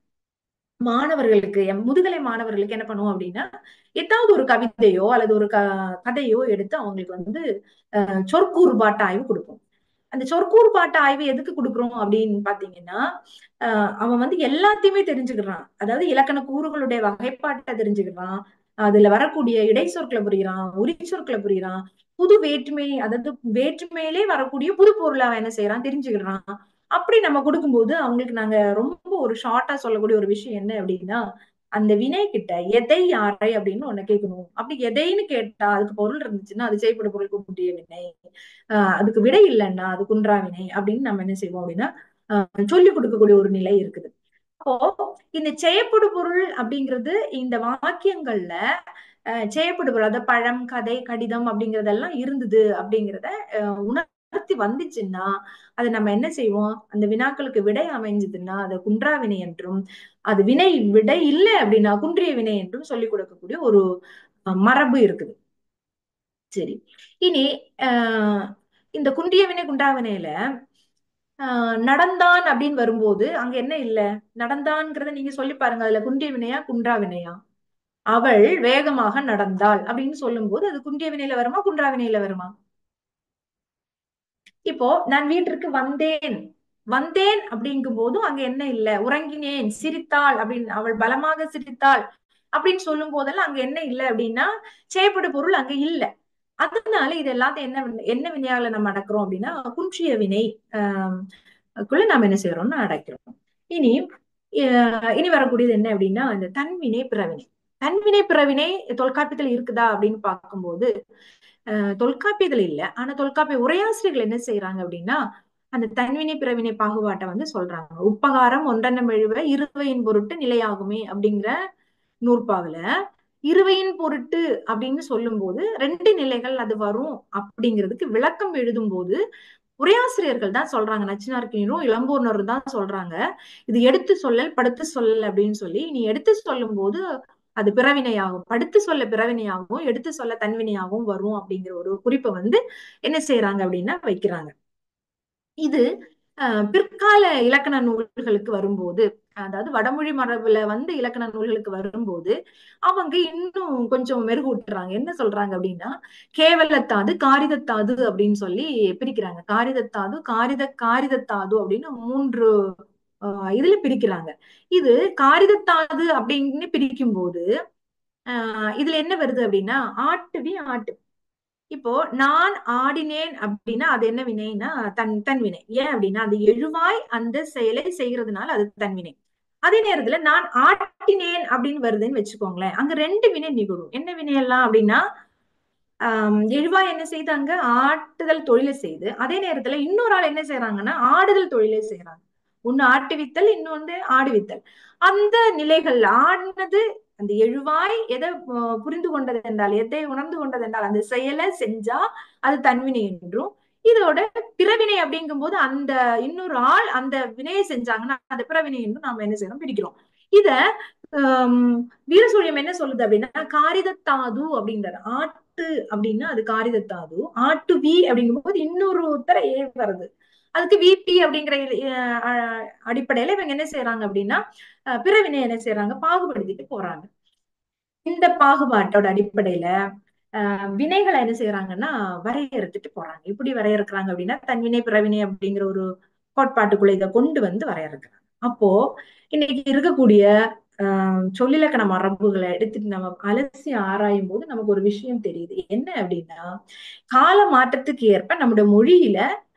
மாணவர்களுக்கு எம் முதுகலை மாணவர்களுக்கு என்ன பண்ணுவோம் அப்படின்னா ஏதாவது ஒரு கவிதையோ அல்லது ஒரு க கதையோ எடுத்து அவங்களுக்கு வந்து அஹ் சொற்கூறுபாட்டு ஆய்வு கொடுப்போம் அந்த சொற்கூறுபாட்டு ஆய்வு எதுக்கு கொடுக்குறோம் அப்படின்னு பாத்தீங்கன்னா ஆஹ் அவன் வந்து எல்லாத்தையுமே தெரிஞ்சுக்கிறான் அதாவது இலக்கண கூறுகளுடைய வகைப்பாட்டை தெரிஞ்சுக்கிறான் அதுல வரக்கூடிய இடை சொற்களை புரிகிறான் உரி சொற்களை புரிகிறான் புது வேற்றுமை அதாவது வேற்றுமையிலே வரக்கூடிய புது பொருளை அவன் என்ன செய்யறான் தெரிஞ்சுக்கிறான் அப்படி நம்ம கொடுக்கும்போது அவங்களுக்கு நாங்க ரொம்ப ஒரு ஷார்ட்டா சொல்லக்கூடிய ஒரு விஷயம் என்ன அப்படின்னா அந்த வினை கிட்ட எதை யாரை அப்படின்னு ஒண்ணு கேட்கணும் அப்படி எதைன்னு கேட்டா அதுக்கு பொருள் இருந்துச்சுன்னா அது செய்யப்பட பொருள் கூடிய வினை ஆஹ் அதுக்கு விடை இல்லைன்னா அது குன்றா வினை அப்படின்னு நம்ம என்ன செய்வோம் அப்படின்னா ஆஹ் சொல்லிக் கொடுக்கக்கூடிய ஒரு நிலை இருக்குது அப்போ இந்த செய்யப்படு பொருள் அப்படிங்கிறது இந்த வாக்கியங்கள்ல அஹ் செய்யப்படு பொருள் அதாவது பழம் கதை கடிதம் அப்படிங்கறதெல்லாம் இருந்தது அப்படிங்கிறத அஹ் உணர்த்தி வந்துச்சுன்னா அதை நம்ம என்ன செய்வோம் அந்த வினாக்களுக்கு விடை அமைஞ்சதுன்னா அதை குன்றா வினை என்றும் அது வினை விடை இல்லை அப்படின்னா குன்றிய வினை என்றும் சொல்லிக் கொடுக்கக்கூடிய ஒரு அஹ், மரபு இருக்குது சரி இனி ஆஹ் இந்த குன்றிய வினை குன்றா வினையில ஆஹ் நடந்தான் அப்படின்னு வரும்போது அங்க என்ன இல்ல நடந்தான்ங்கிறத நீங்க சொல்லி பாருங்க அதுல குன்றிய வினையா குன்றா வினையா அவள் வேகமாக நடந்தாள் அப்படின்னு சொல்லும்போது அது குன்றிய வினையில வருமா குன்றா வினையில வருமா இப்போ நான் வீட்டிற்கு வந்தேன் வந்தேன் அப்படிங்கும் போதும் அங்க என்ன இல்ல உறங்கினேன் சிரித்தாள் அப்படின்னு அவள் பலமாக சிரித்தாள் அப்படின்னு சொல்லும் போதெல்லாம் அங்க என்ன இல்ல அப்படின்னா செய்யப்பட்ட பொருள் அங்க இல்ல அதனால இது எல்லாத்தையும் என்ன வினை- என்ன வினையால நம்ம அடக்குறோம் அப்படின்னா குன்றிய வினை ஆஹ் குள்ள நாம என்ன செய்யறோம்னா அடைக்கிறோம் இனி அஹ் இனி வரக்கூடியது என்ன அப்படின்னா இந்த தன்வினை பிறவினை தன்வினை பிறவினை தொல்காப்பியத்துல இருக்குதா அப்படின்னு பார்க்கும்போது அஹ் தொல்காப்பியத்துல இல்ல ஆனா தொல்காப்பிய உரையாசிரியர்கள் என்ன செய்யறாங்க அப்படின்னா அந்த தன்வினை பிறவினை பாகுபாட்டை வந்து சொல்றாங்க உப்பகாரம் ஒன்றெண்ணம் எழுவ இருவையின் பொருட்டு நிலையாகுமே அப்படிங்கிற நூற்பாவில இருவையின் பொருட்டு அப்படின்னு சொல்லும்போது ரெண்டு நிலைகள் அது வரும் அப்படிங்கிறதுக்கு விளக்கம் எழுதும்போது உரையாசிரியர்கள் தான் சொல்றாங்க நச்சினார்கினரும் இளம்பூர்னரும் தான் சொல்றாங்க இது எடுத்து சொல்லல் படுத்து சொல்லல் அப்படின்னு சொல்லி நீ எடுத்து சொல்லும் போது அது பிறவினையாகும் படுத்து சொல்ல பிறவினையாகவும் எடுத்து சொல்ல தன்வினையாகவும் வரும் அப்படிங்கிற ஒரு குறிப்பை வந்து என்ன செய்யறாங்க அப்படின்னா வைக்கிறாங்க இது அஹ், பிற்கால இலக்கண நூல்களுக்கு வரும்போது அதாவது வடமொழி மரபுல வந்து இலக்கண நூல்களுக்கு வரும்போது அவங்க இன்னும் கொஞ்சம் மெருகூட்டுறாங்க என்ன சொல்றாங்க அப்படின்னா கேவலத்தாது காரிதத்தாது அப்படின்னு சொல்லி பிரிக்கிறாங்க காரிதத்தாது காரித காரிதத்தாது அப்படின்னு மூன்று ஆஹ் இதுல பிரிக்கிறாங்க இது காரிதத்தாது அப்படின்னு பிரிக்கும் போது ஆஹ் இதுல என்ன வருது அப்படின்னா ஆட்டுவி ஆட்டு இப்போ நான் ஆடினேன் அப்படின்னா அது என்ன வினைன்னா தன் தன்வினை ஏன் அப்படின்னா அந்த எழுவாய் அந்த செயலை செய்யறதுனால அது தன்வினை அதே நேரத்துல நான் ஆட்டினேன் அப்படின்னு வருதுன்னு வச்சுக்கோங்களேன் அங்க ரெண்டு வினை நிகழும் என்ன வினை எல்லாம் அப்படின்னா ஆஹ் எழுவாய் என்ன செய்தாங்க ஆட்டுதல் தொழிலை செய்து அதே நேரத்துல இன்னொரு ஆள் என்ன செய்யறாங்கன்னா ஆடுதல் தொழிலை செய்யறாங்க ஒண்ணு ஆட்டுவித்தல் இன்னொன்று ஆடுவித்தல் அந்த நிலைகள் ஆடினது அந்த எழுவாய் எதை அஹ், புரிந்து கொண்டது என்றால் எதை உணர்ந்து கொண்டது என்றால் அந்த செயலை செஞ்சா அது தன்வினை என்றும் இதோட பிறவினை அப்படிங்கும்போது அந்த இன்னொரு ஆள் அந்த வினையை செஞ்சாங்கன்னா அந்த பிறவினை என்றும் நாம என்ன செய்யறோம் பிரிக்கிறோம் இத ஆம், வீரசூழியம் என்ன சொல்லுது அப்படின்னா காரிதத்தாது அப்படின்றது ஆட்டு அப்படின்னா அது காரிதத்தாது ஆட்டு வி அப்படிங்கும்போது இன்னொரு உத்தர ஏ வருது அதுக்கு விபி அப்படிங்கிற அஹ், அஹ், அடிப்படையில இவங்க என்ன செய்யறாங்க அப்படின்னா அஹ், பிறவினை என்ன செய்யறாங்க பாகுபடுத்திட்டு போறாங்க இந்த பாகுபாட்டோட அடிப்படையில ஆஹ் வினைகளை என்ன செய்யறாங்கன்னா வரையறுத்துட்டு போறாங்க எப்படி வரையறுக்கிறாங்க அப்படின்னா தன்வினை பிறவினை அப்படிங்கிற ஒரு கோட்பாட்டுக்குள்ள இதை கொண்டு வந்து வரையறுக்கிறாங்க அப்போ இன்னைக்கு இருக்கக்கூடிய ஆஹ் சொல்லிலக்கண மரபுகளை எடுத்துட்டு நம்ம அலசி ஆராயும் போது நமக்கு ஒரு விஷயம் தெரியுது என்ன அப்படின்னா கால மாற்றத்துக்கு ஏற்ப நம்முடைய மொழியில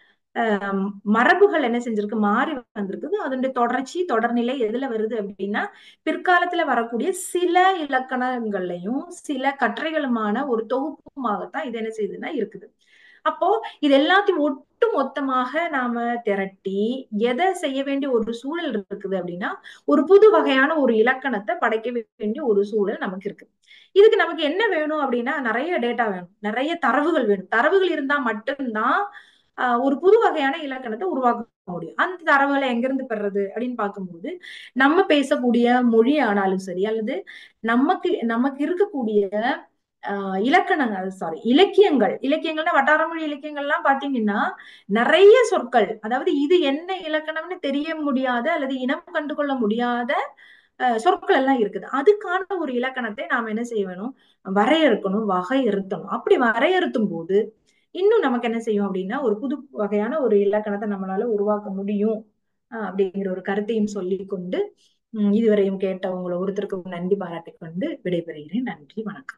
ஆஹ் மரபுகள் என்ன செஞ்சிருக்கு மாறி வந்திருக்குது அதனுடைய தொடர்ச்சி தொடர்நிலை எதுல வருது அப்படின்னா பிற்காலத்துல வரக்கூடிய சில இலக்கணங்கள்லையும் சில கற்றைகளுமான ஒரு தொகுப்புமாகத்தான் இது என்ன செய்யுதுன்னா இருக்குது அப்போ இது எல்லாத்தையும் ஒட்டு மொத்தமாக நாம திரட்டி எதை செய்ய வேண்டிய ஒரு சூழல் இருக்குது அப்படின்னா ஒரு புது வகையான ஒரு இலக்கணத்தை படைக்க வேண்டிய ஒரு சூழல் நமக்கு இருக்கு இதுக்கு நமக்கு என்ன வேணும் அப்படின்னா நிறைய டேட்டா வேணும் நிறைய தரவுகள் வேணும் தரவுகள் இருந்தா மட்டும்தான் ஆஹ் ஒரு புது வகையான இலக்கணத்தை உருவாக்க முடியும் அந்த தரவுகளை எங்கிருந்து பெறது அப்படின்னு பார்க்கும்போது நம்ம பேசக்கூடிய மொழி ஆனாலும் சரி அல்லது நமக்கு நமக்கு இருக்கக்கூடிய ஆஹ் இலக்கணங்கள் சாரி இலக்கியங்கள் இலக்கியங்கள்னா வட்டார மொழி இலக்கியங்கள்லாம் பாத்தீங்கன்னா நிறைய சொற்கள் அதாவது இது என்ன இலக்கணம்னு தெரிய முடியாத அல்லது இனம் கண்டுகொள்ள முடியாத அஹ், சொற்கள் எல்லாம் இருக்குது அதுக்கான ஒரு இலக்கணத்தை நாம என்ன செய்ய வேணும் வரையறுக்கணும் வகையறுத்தணும் அப்படி வரையறுத்தும் போது இன்னும் நமக்கு என்ன செய்யும் அப்படின்னா ஒரு புது வகையான ஒரு இலக்கணத்தை நம்மளால உருவாக்க முடியும் அஹ், அப்படிங்கிற ஒரு கருத்தையும் சொல்லிக் கொண்டு உம், இதுவரையும் கேட்ட உங்களை ஒருத்தருக்கும் நன்றி பாராட்டிக் கொண்டு விடைபெறுகிறேன் நன்றி வணக்கம்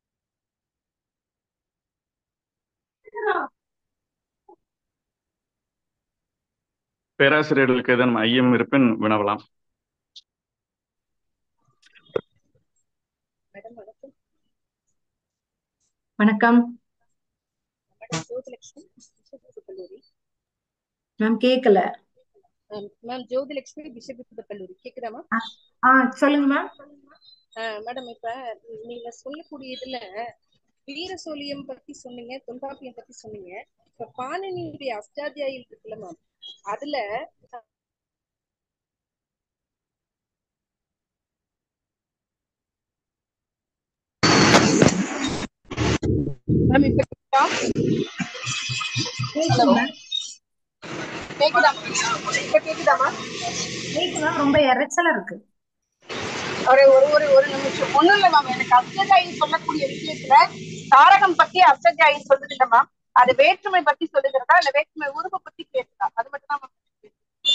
பேராசிரியர்களுக்கு ஏதேனும் ஐயம் இருப்பின் வினவலாம் மேடம் வணக்கம் வணக்கம் மேடம் ஜோதிலட்சுமி பிஷப் கல்லூரி மேம் கேட்கல மேம் ஜோதிலட்சுமி பிஷப் கல்லூரி கேக்குதா மேம் ஆ சொல்லுங்க மேம் மேடம் இப்ப நீங்க சொல்லக்கூடிய இதுல வீர சோழியம் பத்தி சொன்னீங்க தொல்காப்பியம் பத்தி சொன்னீங்க இப்ப பாணினியுடைய அஷ்டாத்தியாயில் இருக்குல்ல மேம் அதுல மேம் இப்ப கேக்குதா? கேக்குதா இப்ப கேக்குதா மேம் கேக்கு மேம் ரொம்ப இறைச்சலா இருக்கு ஒரு ஒரு ஒரு ஒரு நிமிஷம் ஒண்ணும் இல்ல மேம் எனக்கு அஷ்டஜாயி சொல்லக்கூடிய விஷயத்துல தாரகம் பத்தி அஷ்டஜாயி சொல்லுது இல்ல மேம் அது வேற்றுமை பத்தி சொல்லுகிறதா இல்ல வேற்றுமை உருவ பத்தி பேசுதா அது மட்டும் தான் மேம்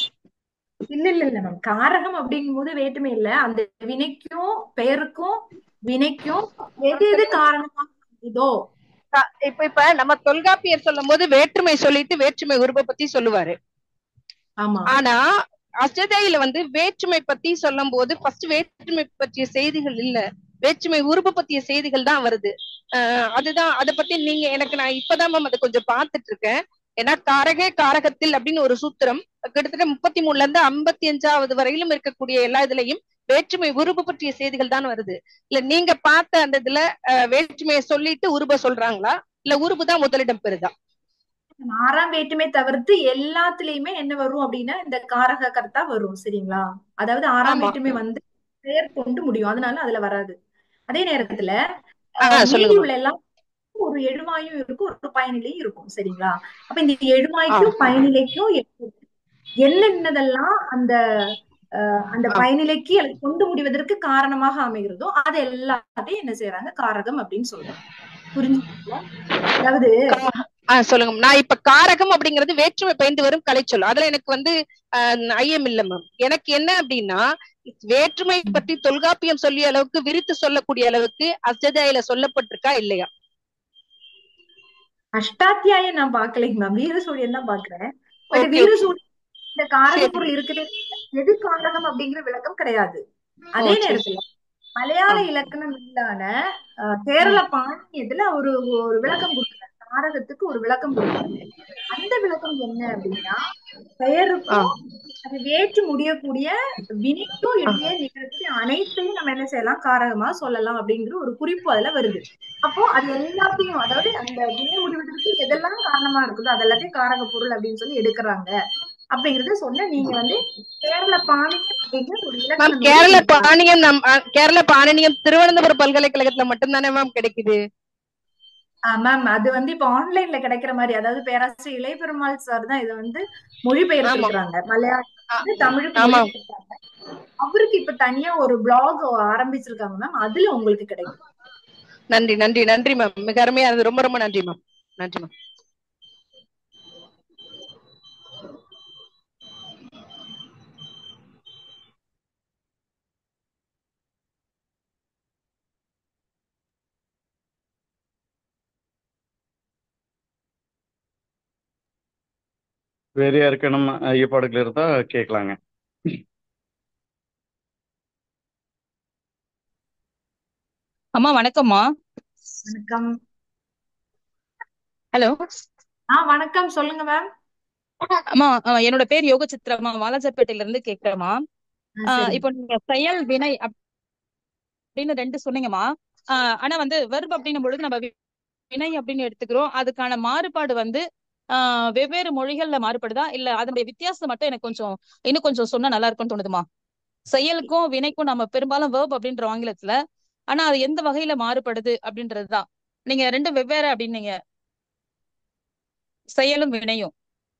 இல்ல இல்ல இல்ல மேம் காரகம் அப்படிங்கும்போது வேற்றுமை இல்ல அந்த வினைக்கும் பெயருக்கும் வினைக்கும் எது எது காரணமாக இதோ கா- இப்ப இப்ப நம்ம தொல்காப்பியர் சொல்லும் போது வேற்றுமை சொல்லிட்டு வேற்றுமை உருவ பத்தி சொல்லுவாரு ஆமா ஆனா அஷ்டதாயில வந்து வேற்றுமை பத்தி சொல்லும் போது ஃபர்ஸ்ட் வேற்றுமை பற்றிய செய்திகள் இல்ல வேற்றுமை உருவ பத்திய செய்திகள் தான் வருது ஆஹ் அதுதான் அத பத்தி நீங்க எனக்கு நான் இப்பதான் மேம் அதை கொஞ்சம் பார்த்துட்டு இருக்கேன் ஏன்னா காரகே காரகத்தில் அப்படின்னு ஒரு சூத்திரம் கிட்டத்தட்ட முப்பத்தி மூணுல இருந்து ஐம்பத்தி அஞ்சாவது வரையிலும் இருக்கக்கூடிய எல்லா இதுலயும் வேற்றுமை உருவு பற்றிய செய்திகள் தான் வருது இல்ல நீங்க பார்த்த அந்த இதுல ஆஹ் வேற்றுமையை சொல்லிட்டு உருவ சொல்றாங்களா இல்ல உருவு தான் முதலிடம் பெறுதா ஆறாம் வேற்றுமை தவிர்த்து எல்லாத்துலயுமே என்ன வரும் அப்படின்னா இந்த காரக கர்த்தா வரும் சரிங்களா அதாவது ஆறாம் ஆமா. வேற்றுமை வந்து பெயர் கொண்டு முடியும் அதனால அதுல வராது அதே நேரத்துல ஆ, அஹ், மீதி சொல்லுங்க உள்ள எல்லாம் ஒரு எழுவாயும் இருக்கும் ஒரு பயனிலையும் இருக்கும் சரிங்களா அப்ப இந்த எழுவாய்க்கும் பயனிலைக்கும் என்னென்னதெல்லாம் அந்த அஹ், அந்த ஆ. பயனிலைக்கு அதை கொண்டு முடிவதற்கு காரணமாக அமைகிறதோ அது எல்லாத்தையும் என்ன செய்யறாங்க காரகம் அப்படின்னு சொல்றாங்க புரிஞ்சுங்களா அதாவது ஆஹ் சொல்லுங்க நான் இப்ப காரகம் அப்படிங்கிறது வேற்றுமை பயந்து வரும் கலைச்சொல் அதுல எனக்கு வந்து ஆஹ் ஐயம் இல்ல மேம் எனக்கு என்ன அப்படின்னா வேற்றுமை பற்றி தொல்காப்பியம் சொல்லிய அளவுக்கு விரித்து சொல்லக்கூடிய அளவுக்கு அஷ்டதாயில சொல்லப்பட்டிருக்கா இல்லையா அஷ்டாத்தியாயம் நான் பாக்கலைங்க மேம் வீரசூரியன் தான் பாக்குறேன் பட் Okay, வீரசூரியன் இந்த காரக சரி. பொருள் இருக்குதே எது காரகம் அப்படிங்கிற விளக்கம் கிடையாது அதே ஓ, சரி, நேரத்துல மலையாள ஆ. இலக்கணம் இல்லாத அஹ், கேரள பாணியத்துல ஒரு ஒரு விளக்கம் கொடுக்குறாங்க காரகத்துக்கு ஒரு விளக்கம் கொடுக்குறாங்க அந்த விளக்கம் என்ன அப்படின்னா பெயருக்கும் அது வேற்று முடியக்கூடிய வினைக்கும் இடையே நிகழக்கூடிய அனைத்தையும் நம்ம என்ன செய்யலாம் காரகமா சொல்லலாம் அப்படிங்கிற ஒரு குறிப்பு அதுல வருது அப்போ அது எல்லாத்தையும் அதாவது அந்த வினை முடிவதற்கு எதெல்லாம் காரணமா இருக்குதோ அது எல்லாத்தையும் காரக பொருள் அப்படின்னு சொல்லி எடுக்கிறாங்க அப்படிங்கறத சொன்ன நீங்க வந்து கேரள பாணியம் அப்படிங்கிற ஒரு மேம் இலக்கணம் கேரள வந்து பாணியம் நம் ஆஹ் கேரள பாணியம் திருவனந்தபுரம் பல்கலைக்கழகத்துல மட்டும்தானே மேம் கிடைக்குது மேம் அது வந்து இப்ப ஆன்லைன்ல கிடைக்கிற மாதிரி அதாவது பேராசிரியர் இளையபெருமாள் சார் தான் இதை வந்து மொழிபெயர்த்திருக்கிறாங்க மலையாளம் தமிழுக்கு ஆமா. மொழிபெயர்த்தாங்க அவருக்கு இப்ப தனியா ஒரு பிளாக் ஆரம்பிச்சிருக்காங்க மேம் அதுல உங்களுக்கு கிடைக்கும் நன்றி நன்றி நன்றி மேம் மிக அருமையா இருந்தது ரொம்ப ரொம்ப நன்றி மேம் நன்றி மேம் வேற யாருக்கு நம்ம ஐயப்பாடுகள் இருந்தா கேட்கலாங்க அம்மா வணக்கம்மா வணக்கம் ஹலோ ஆ வணக்கம் சொல்லுங்க மேம் அம்மா அஹ் என்னோட பேர் யோக சித்ரம்மா வாலாஜாப்பேட்டையில இருந்து கேக்குறேம்மா ஆஹ் இப்போ நீங்க செயல் வினை அப்~ அப்படின்னு ரெண்டு சொன்னீங்கம்மா ஆஹ் ஆனா வந்து வெர்ப் அப்படின்னும் பொழுது நம்ம வி- வினை அப்படின்னு எடுத்துக்கிறோம் அதுக்கான மாறுபாடு வந்து ஆஹ் வெவ்வேறு மொழிகள்ல மாறுபடுதா இல்ல அதனுடைய வித்தியாசம் மட்டும் எனக்கு கொஞ்சம் இன்னும் கொஞ்சம் சொன்னா நல்லா இருக்கும்னு தோணுதுமா செயலுக்கும் வினைக்கும் நம்ம பெரும்பாலும் வேர்ப் அப்படின்ற ஆங்கிலத்துல ஆனா அது எந்த வகையில மாறுபடுது அப்படின்றதுதான் நீங்க ரெண்டும் வெவ்வேறு அப்படின்னீங்க செயலும் வினையும்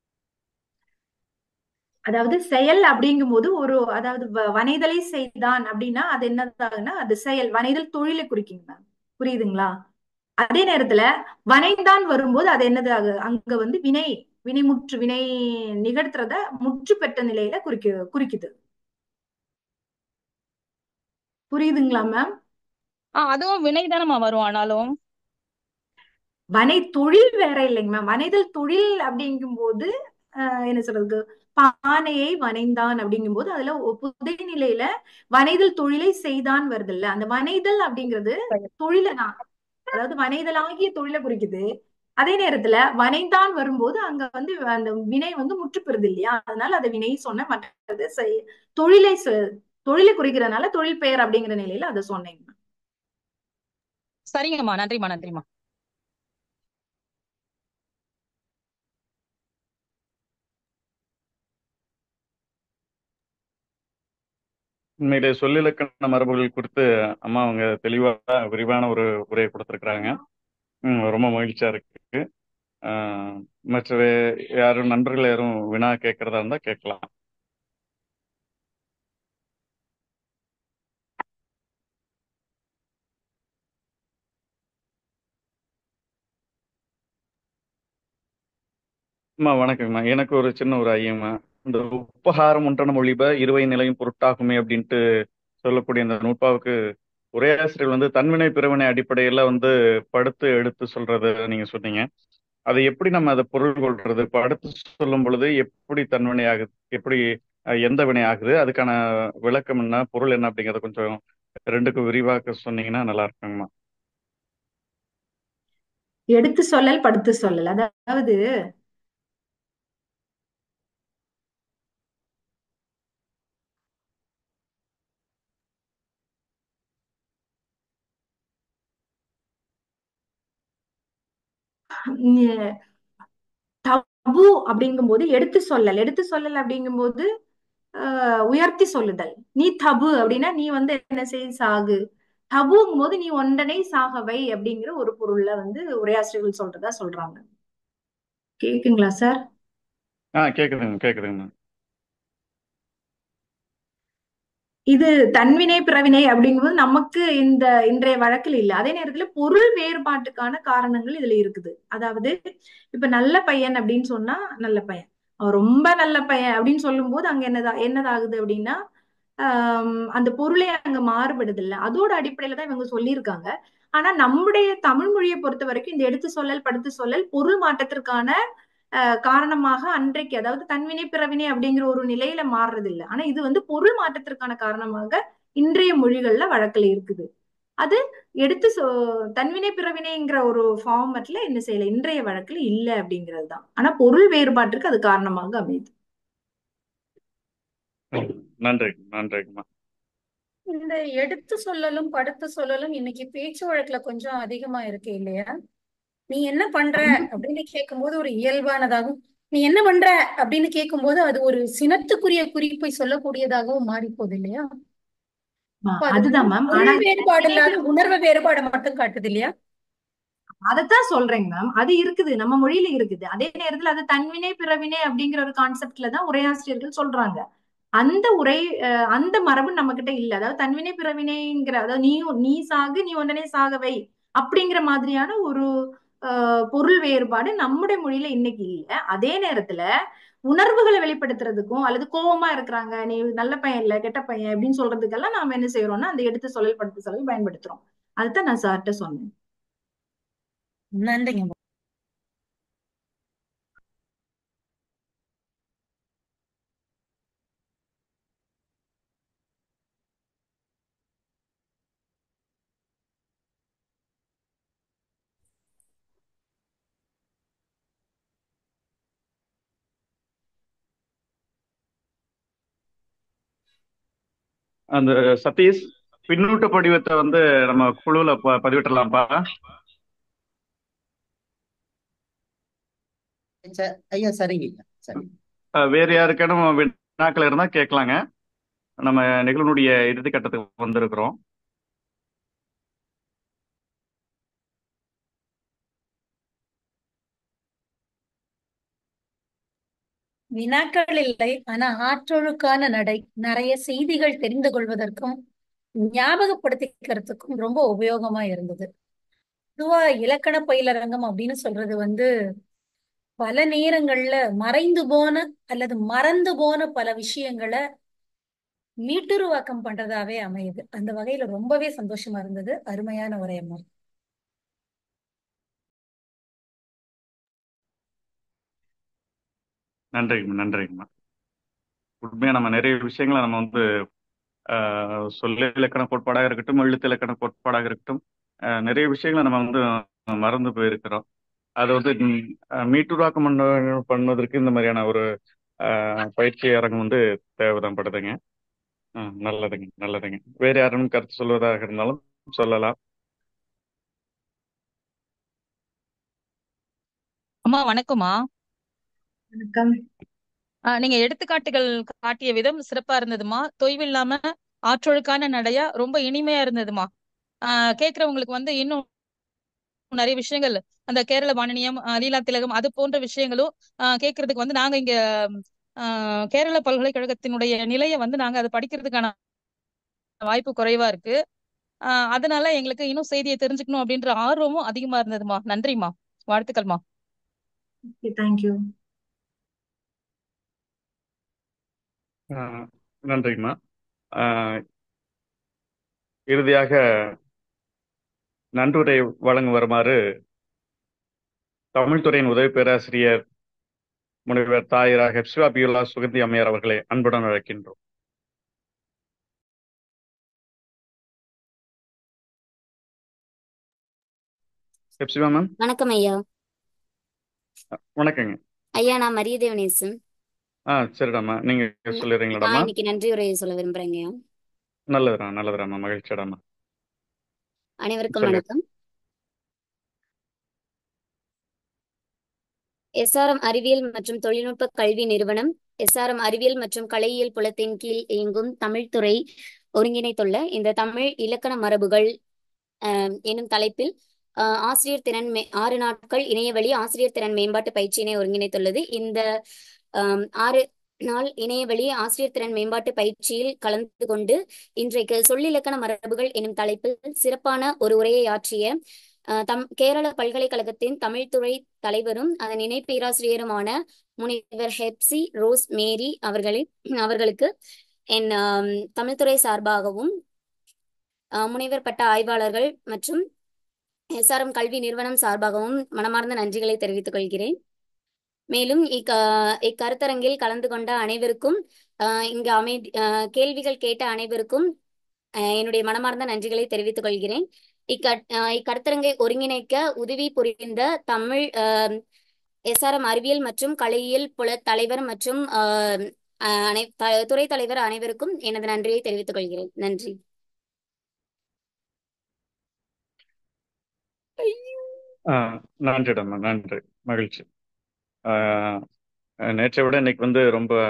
அதாவது செயல் அப்படிங்கும்போது ஒரு அதாவது வ- வனைதலை செய்தான் அப்படின்னா அது என்னதாகுன்னா அது செயல் வனைதல் தொழிலை குறிக்குங்க மேம் புரியுதுங்களா அதே நேரத்துல வனைந்தான் வரும்போது அது என்னது ஆகு அங்க வந்து வினை வினை முற்று வினை நிகழ்த்துறத முற்று பெற்ற நிலையில குறிக்கு குறிக்குது புரியுதுங்களா மேம் ஆஹ் அதுவும் வினை தானம்மா வரும் ஆனாலும் வனை தொழில் வேற இல்லைங்க மேம் வனைதல் தொழில் அப்படிங்கும்போது ஆஹ் என்ன சொல்றது பானையை வனைந்தான் அப்படிங்கும்போது அதுல ஒ- புதை நிலையில வனைதல் தொழிலை செய்தான் வருது இல்ல அந்த வனைதல் அப்படிங்கிறது தொழிலை தான் அதாவது வனைதலாகிய தொழிலை குறிக்குது அதே நேரத்துல வனைந்தான் வரும்போது அங்க வந்து அந்த வினை வந்து முற்று பெறுது இல்லையா அதனால அதை வினை சொன்ன மற்றது செய்- தொழிலை செ- தொழிலை குறிக்கிறதுனால தொழில் பெயர் அப்படிங்கிற நிலையில அதை சொன்னேங்க சரிங்கம்மா நன்றிம்மா நன்றிம்மா உண்மையிலே சொல்லிலக்கண மரபுகள் குறித்து அம்மா அவங்க தெளிவாக விரிவான ஒரு உரையை கொடுத்துருக்குறாங்க ம், ரொம்ப மகிழ்ச்சியா இருக்கு ஆஹ், மற்ற யாரும் நண்பர்கள் யாரும் வினா கேட்கறதா இருந்தா கேட்கலாம் அம்மா வணக்கங்கம்மா எனக்கு ஒரு சின்ன ஒரு ஐயம்மா இந்த உப்பகாரம் ஒன்றன மொழிப இருவை நிலையும் பொருட்டாகுமே அப்படின்ட்டு சொல்லக்கூடிய இந்த நூற்பாவுக்கு உரையாசிரியர் வந்து தன்வினை பிறவினை அடிப்படையில வந்து படுத்து எடுத்து சொல்றது நீங்க சொன்னீங்க அதை எப்படி நம்ம அதை பொருள் கொள்றது படுத்து சொல்லும் பொழுது எப்படி தன்வினை ஆகுது எப்படி அஹ், எந்த வினை ஆகுது அதுக்கான விளக்கம் என்ன பொருள் என்ன அப்படிங்கறத கொஞ்சம் ரெண்டுக்கும் விரிவாக்க சொன்னீங்கன்னா நல்லா இருக்குங்கம்மா எடுத்து சொல்லல் படுத்து சொல்லல் அதாவது உம், தபு அப்படிங்கும்போது எடுத்து சொல்லல் எடுத்து சொல்லல் அப்படிங்கும்போது ஆஹ் உயர்த்தி சொல்லுதல் நீ தபு அப்படின்னா நீ வந்து என்ன செய் சாகு தபுங்கும் போது நீ ஒன்றனை சாகவை அப்படிங்கிற ஒரு பொருள்ல வந்து உரையாசிரியர்கள் சொல்றதா சொல்றாங்க கேக்குங்களா சார் ஆ கேக்குதுங்க கேக்குதுங்கம்மா இது தன்வினை பிறவினை அப்படிங்கும்போது நமக்கு இந்த இன்றைய வழக்கில் இல்லை அதே நேரத்துல பொருள் வேறுபாட்டுக்கான காரணங்கள் இதுல இருக்குது அதாவது இப்ப நல்ல பையன் அப்படின்னு சொன்னா நல்ல பையன் அவன் ரொம்ப நல்ல பையன் அப்படின்னு சொல்லும்போது அங்க என்னதா என்னதாகுது அப்படின்னா ஆஹ் அந்த பொருளே அங்க மாறுபடுது இல்ல அதோட அடிப்படையில தான் இவங்க சொல்லியிருக்காங்க ஆனா நம்முடைய தமிழ் மொழியை பொறுத்த வரைக்கும் இந்த எடுத்து சொல்லல் படுத்து சொல்லல் பொருள் மாற்றத்திற்கான ஆஹ் காரணமாக அன்றைக்கு அதாவது தன்வினை பிறவினை அப்படிங்கிற ஒரு நிலையில மாறுறது இல்லை ஆனா இது வந்து பொருள் மாற்றத்திற்கான காரணமாக இன்றைய மொழிகள்ல வழக்குல இருக்குது அது எடுத்து சொ தன்வினை பிறவினைங்கிற ஒரு ஃபார்மட்ல என்ன செய்யல இன்றைய வழக்குல இல்ல அப்படிங்கிறது தான் ஆனா பொருள் வேறுபாட்டிற்கு அது காரணமாக அமையுது நன்றி நன்றிங்கம்மா இந்த எடுத்து சொல்லலும் படுத்து சொல்லலும் இன்னைக்கு பேச்சு வழக்குல கொஞ்சம் அதிகமா இருக்கு இல்லையா நீ என்ன பண்ற அப்படின்னு கேட்கும்போது ஒரு இயல்பானதாகவும் நீ என்ன பண்ற அப்படின்னு கேட்கும்போது அது ஒரு சினத்துக்குரிய குறிப்பை சொல்லக்கூடியதாகவும் மாறி போகுது இல்லையா ஆ, அப்ப அது அதுதான் மேம் ஆனா பொருள் வேறுபாடு இல்லாத உணர்வு வேறுபாடை மட்டும் காட்டுது இல்லையா அதைத்தான் சொல்றேங்க மேம் அது இருக்குது நம்ம மொழியில இருக்குது அதே நேரத்துல அது தன்வினை பிறவினை அப்படிங்கிற ஒரு கான்செப்ட்ல தான் உரையாசிரியர்கள் சொல்றாங்க அந்த உரை அஹ், அந்த மரபு நம்ம கிட்ட இல்ல அதாவது தன்வினை பிறவினைங்கிற அதாவது நீ நீ சாகு நீ ஒன்றனே சாகவை அப்படிங்கிற மாதிரியான ஒரு அஹ், பொருள் வேறுபாடு நம்முடைய மொழியில இன்னைக்கு இல்ல அதே நேரத்துல உணர்வுகளை வெளிப்படுத்துறதுக்கும் அல்லது கோவமா இருக்கிறாங்க நீ நல்ல பையன் இல்ல கெட்ட பையன் அப்படின்னு சொல்றதுக்கெல்லாம் நாம என்ன செய்யறோம்னா அந்த எடுத்து சொல்லல் படுத்து சொல்லல் பயன்படுத்துறோம் அதுதான் நான் சார்கிட்ட சொன்னேன் நன்றிங்க அந்த சதீஷ் பின்னூட்ட படிவத்தை வந்து நம்ம குழுல ப- பதிவிட்டுறலாம்ப்பா ச- ஐயா சரிங்க ஐயா சரி அஹ் வேற யாருக்கானும் வினாக்கள் இருந்தா கேட்கலாங்க நம்ம நிகழ்வுடைய இறுதி கட்டத்துக்கு வந்திருக்கிறோம் வினாக்கள் இல்லை ஆனா ஆற்றொழுக்கான நடை நிறைய செய்திகள் தெரிந்து கொள்வதற்கும் ஞாபகப்படுத்திக்கிறதுக்கும் ரொம்ப உபயோகமா இருந்தது பொதுவா இலக்கண பயிலரங்கம் அப்படின்னு சொல்றது வந்து பல நேரங்கள்ல மறைந்து போன அல்லது மறந்து போன பல விஷயங்களை மீட்டுருவாக்கம் பண்றதாவே அமையுது அந்த வகையில ரொம்பவே சந்தோஷமா இருந்தது அருமையான உரையம்மா நன்றிங்கம்மா நன்றிங்கம்மா உண்மையா நம்ம நிறைய விஷயங்களை நம்ம வந்து ஆஹ், சொல்ல இலக்கண கோட்பாடாக இருக்கட்டும் எழுத்து இலக்கண கோட்பாடாக இருக்கட்டும் ஆஹ், நிறைய விஷயங்களை நம்ம வந்து மறந்து போயிருக்கிறோம் அது வந்து ம், ஆஹ், மீட்டுருவாக்கம் பண்ண பண்ணுவதற்கு இந்த மாதிரியான ஒரு ஆஹ், பயிற்சி அரங்கம் வந்து தேவைதான் படுதுங்க ஆஹ், நல்லதுங்க நல்லதுங்க வேற யாரும் கருத்து சொல்வதாக இருந்தாலும் சொல்லலாம் அம்மா வணக்கம்மா வணக்கம் ஆஹ் நீங்க எடுத்துக்காட்டுகள் காட்டிய விதம் சிறப்பா இருந்ததுமா தொய்வில்லாம ஆற்றொழுக்கான நடையா ரொம்ப இனிமையா இருந்ததுமா ஆஹ் கேக்குறவங்களுக்கு வந்து இன்னும் நிறைய விஷயங்கள் அந்த கேரள வாணினியம் ஆஹ் லீலா திலகம் அது போன்ற விஷயங்களும் ஆஹ் கேட்கறதுக்கு வந்து நாங்க இங்க ஆஹ் கேரள பல்கலைக்கழகத்தினுடைய நிலையை வந்து நாங்க அதை படிக்கிறதுக்கான வாய்ப்பு குறைவா இருக்கு ஆஹ் அதனால எங்களுக்கு இன்னும் செய்தியை தெரிஞ்சுக்கணும் அப்படின்ற ஆர்வமும் அதிகமா இருந்ததுமா நன்றிம்மா வாழ்த்துக்கள்மா தேங்க்யூ ஆஹ் நன்றிங்கம்மா ஆஹ் இறுதியாக நன்றுரை வழங்க வருமாறு தமிழ்துறையின் உதவி பேராசிரியர் முனைவர் தாயிரா ஹெப்சிவா பியுல்லா சுகந்தி அம்மையார் அவர்களை அன்புடன் அழைக்கின்றோம் ஹெப்சிவா மேம் வணக்கம் ஐயா வணக்கங்க ஐயா நான் மரியதேவனேசன் ஆ சரிடாம்மா நீங்க நான் சொல்லிடுறீங்களாடாம்மா இன்னைக்கு நன்றி உரை சொல்ல விரும்புறேங்க ஐயா நல்லதுடா நல்லதுடாம்மா மகிழ்ச்சிடாம்மா அனைவருக்கும் சொல்லுங்க வணக்கம் எஸ்ஆர்எம் அறிவியல் மற்றும் தொழில்நுட்ப கல்வி நிறுவனம் எஸ்ஆர்எம் அறிவியல் மற்றும் கலையியல் புலத்தின் கீழ் இயங்கும் தமிழ் துறை ஒருங்கிணைத்துள்ள இந்த தமிழ் இலக்கண மரபுகள் ஆஹ் எனும் தலைப்பில் ஆஹ் ஆசிரியர் திறன் மே ஆறு நாட்கள் இணையவழி ஆசிரியர் திறன் மேம்பாட்டு பயிற்சியினை ஒருங்கிணைத்துள்ளது இந்த ஆம், ஆறு நாள் இணையவழி ஆசிரியர் திறன் மேம்பாட்டு பயிற்சியில் கலந்து கொண்டு இன்றைக்கு சொல்லிலக்கண மரபுகள் எனும் தலைப்பில் சிறப்பான ஒரு உரையை ஆற்றிய ஆஹ் தம் கேரள பல்கலைக்கழகத்தின் தமிழ்துறை தலைவரும் அதன் இணை பேராசிரியருமான முனைவர் ஹெப்சி ரோஸ் மேரி அவர்களை அவர்களுக்கு என் ஆம், தமிழ்துறை சார்பாகவும் ஆஹ் முனைவர் பட்ட ஆய்வாளர்கள் மற்றும் எஸ்ஆர்எம் கல்வி நிறுவனம் சார்பாகவும் மனமார்ந்த நன்றிகளை தெரிவித்துக் கொள்கிறேன் மேலும் இக்க இக்கருத்தரங்கில் கலந்து கொண்ட அனைவருக்கும் ஆஹ் இங்கு அமை ஆஹ் கேள்விகள் கேட்ட அனைவருக்கும் ஆஹ் என்னுடைய மனமார்ந்த நன்றிகளை தெரிவித்துக் கொள்கிறேன் இக்க ஆஹ் இக்கருத்தரங்கை ஒருங்கிணைக்க உதவி புரிந்த தமிழ் எஸ்ஆர்எம் அறிவியல் மற்றும் கலையியல் புல தலைவர் மற்றும் ஆஹ் ஆஹ் அனை த- துறை தலைவர் அனைவருக்கும் எனது நன்றியை தெரிவித்துக் கொள்கிறேன் நன்றி ஆ நன்றிடாம்மா நன்றி மகிழ்ச்சி ஆஹ் நேற்றை விட இன்னைக்கு வந்து ரொம்ப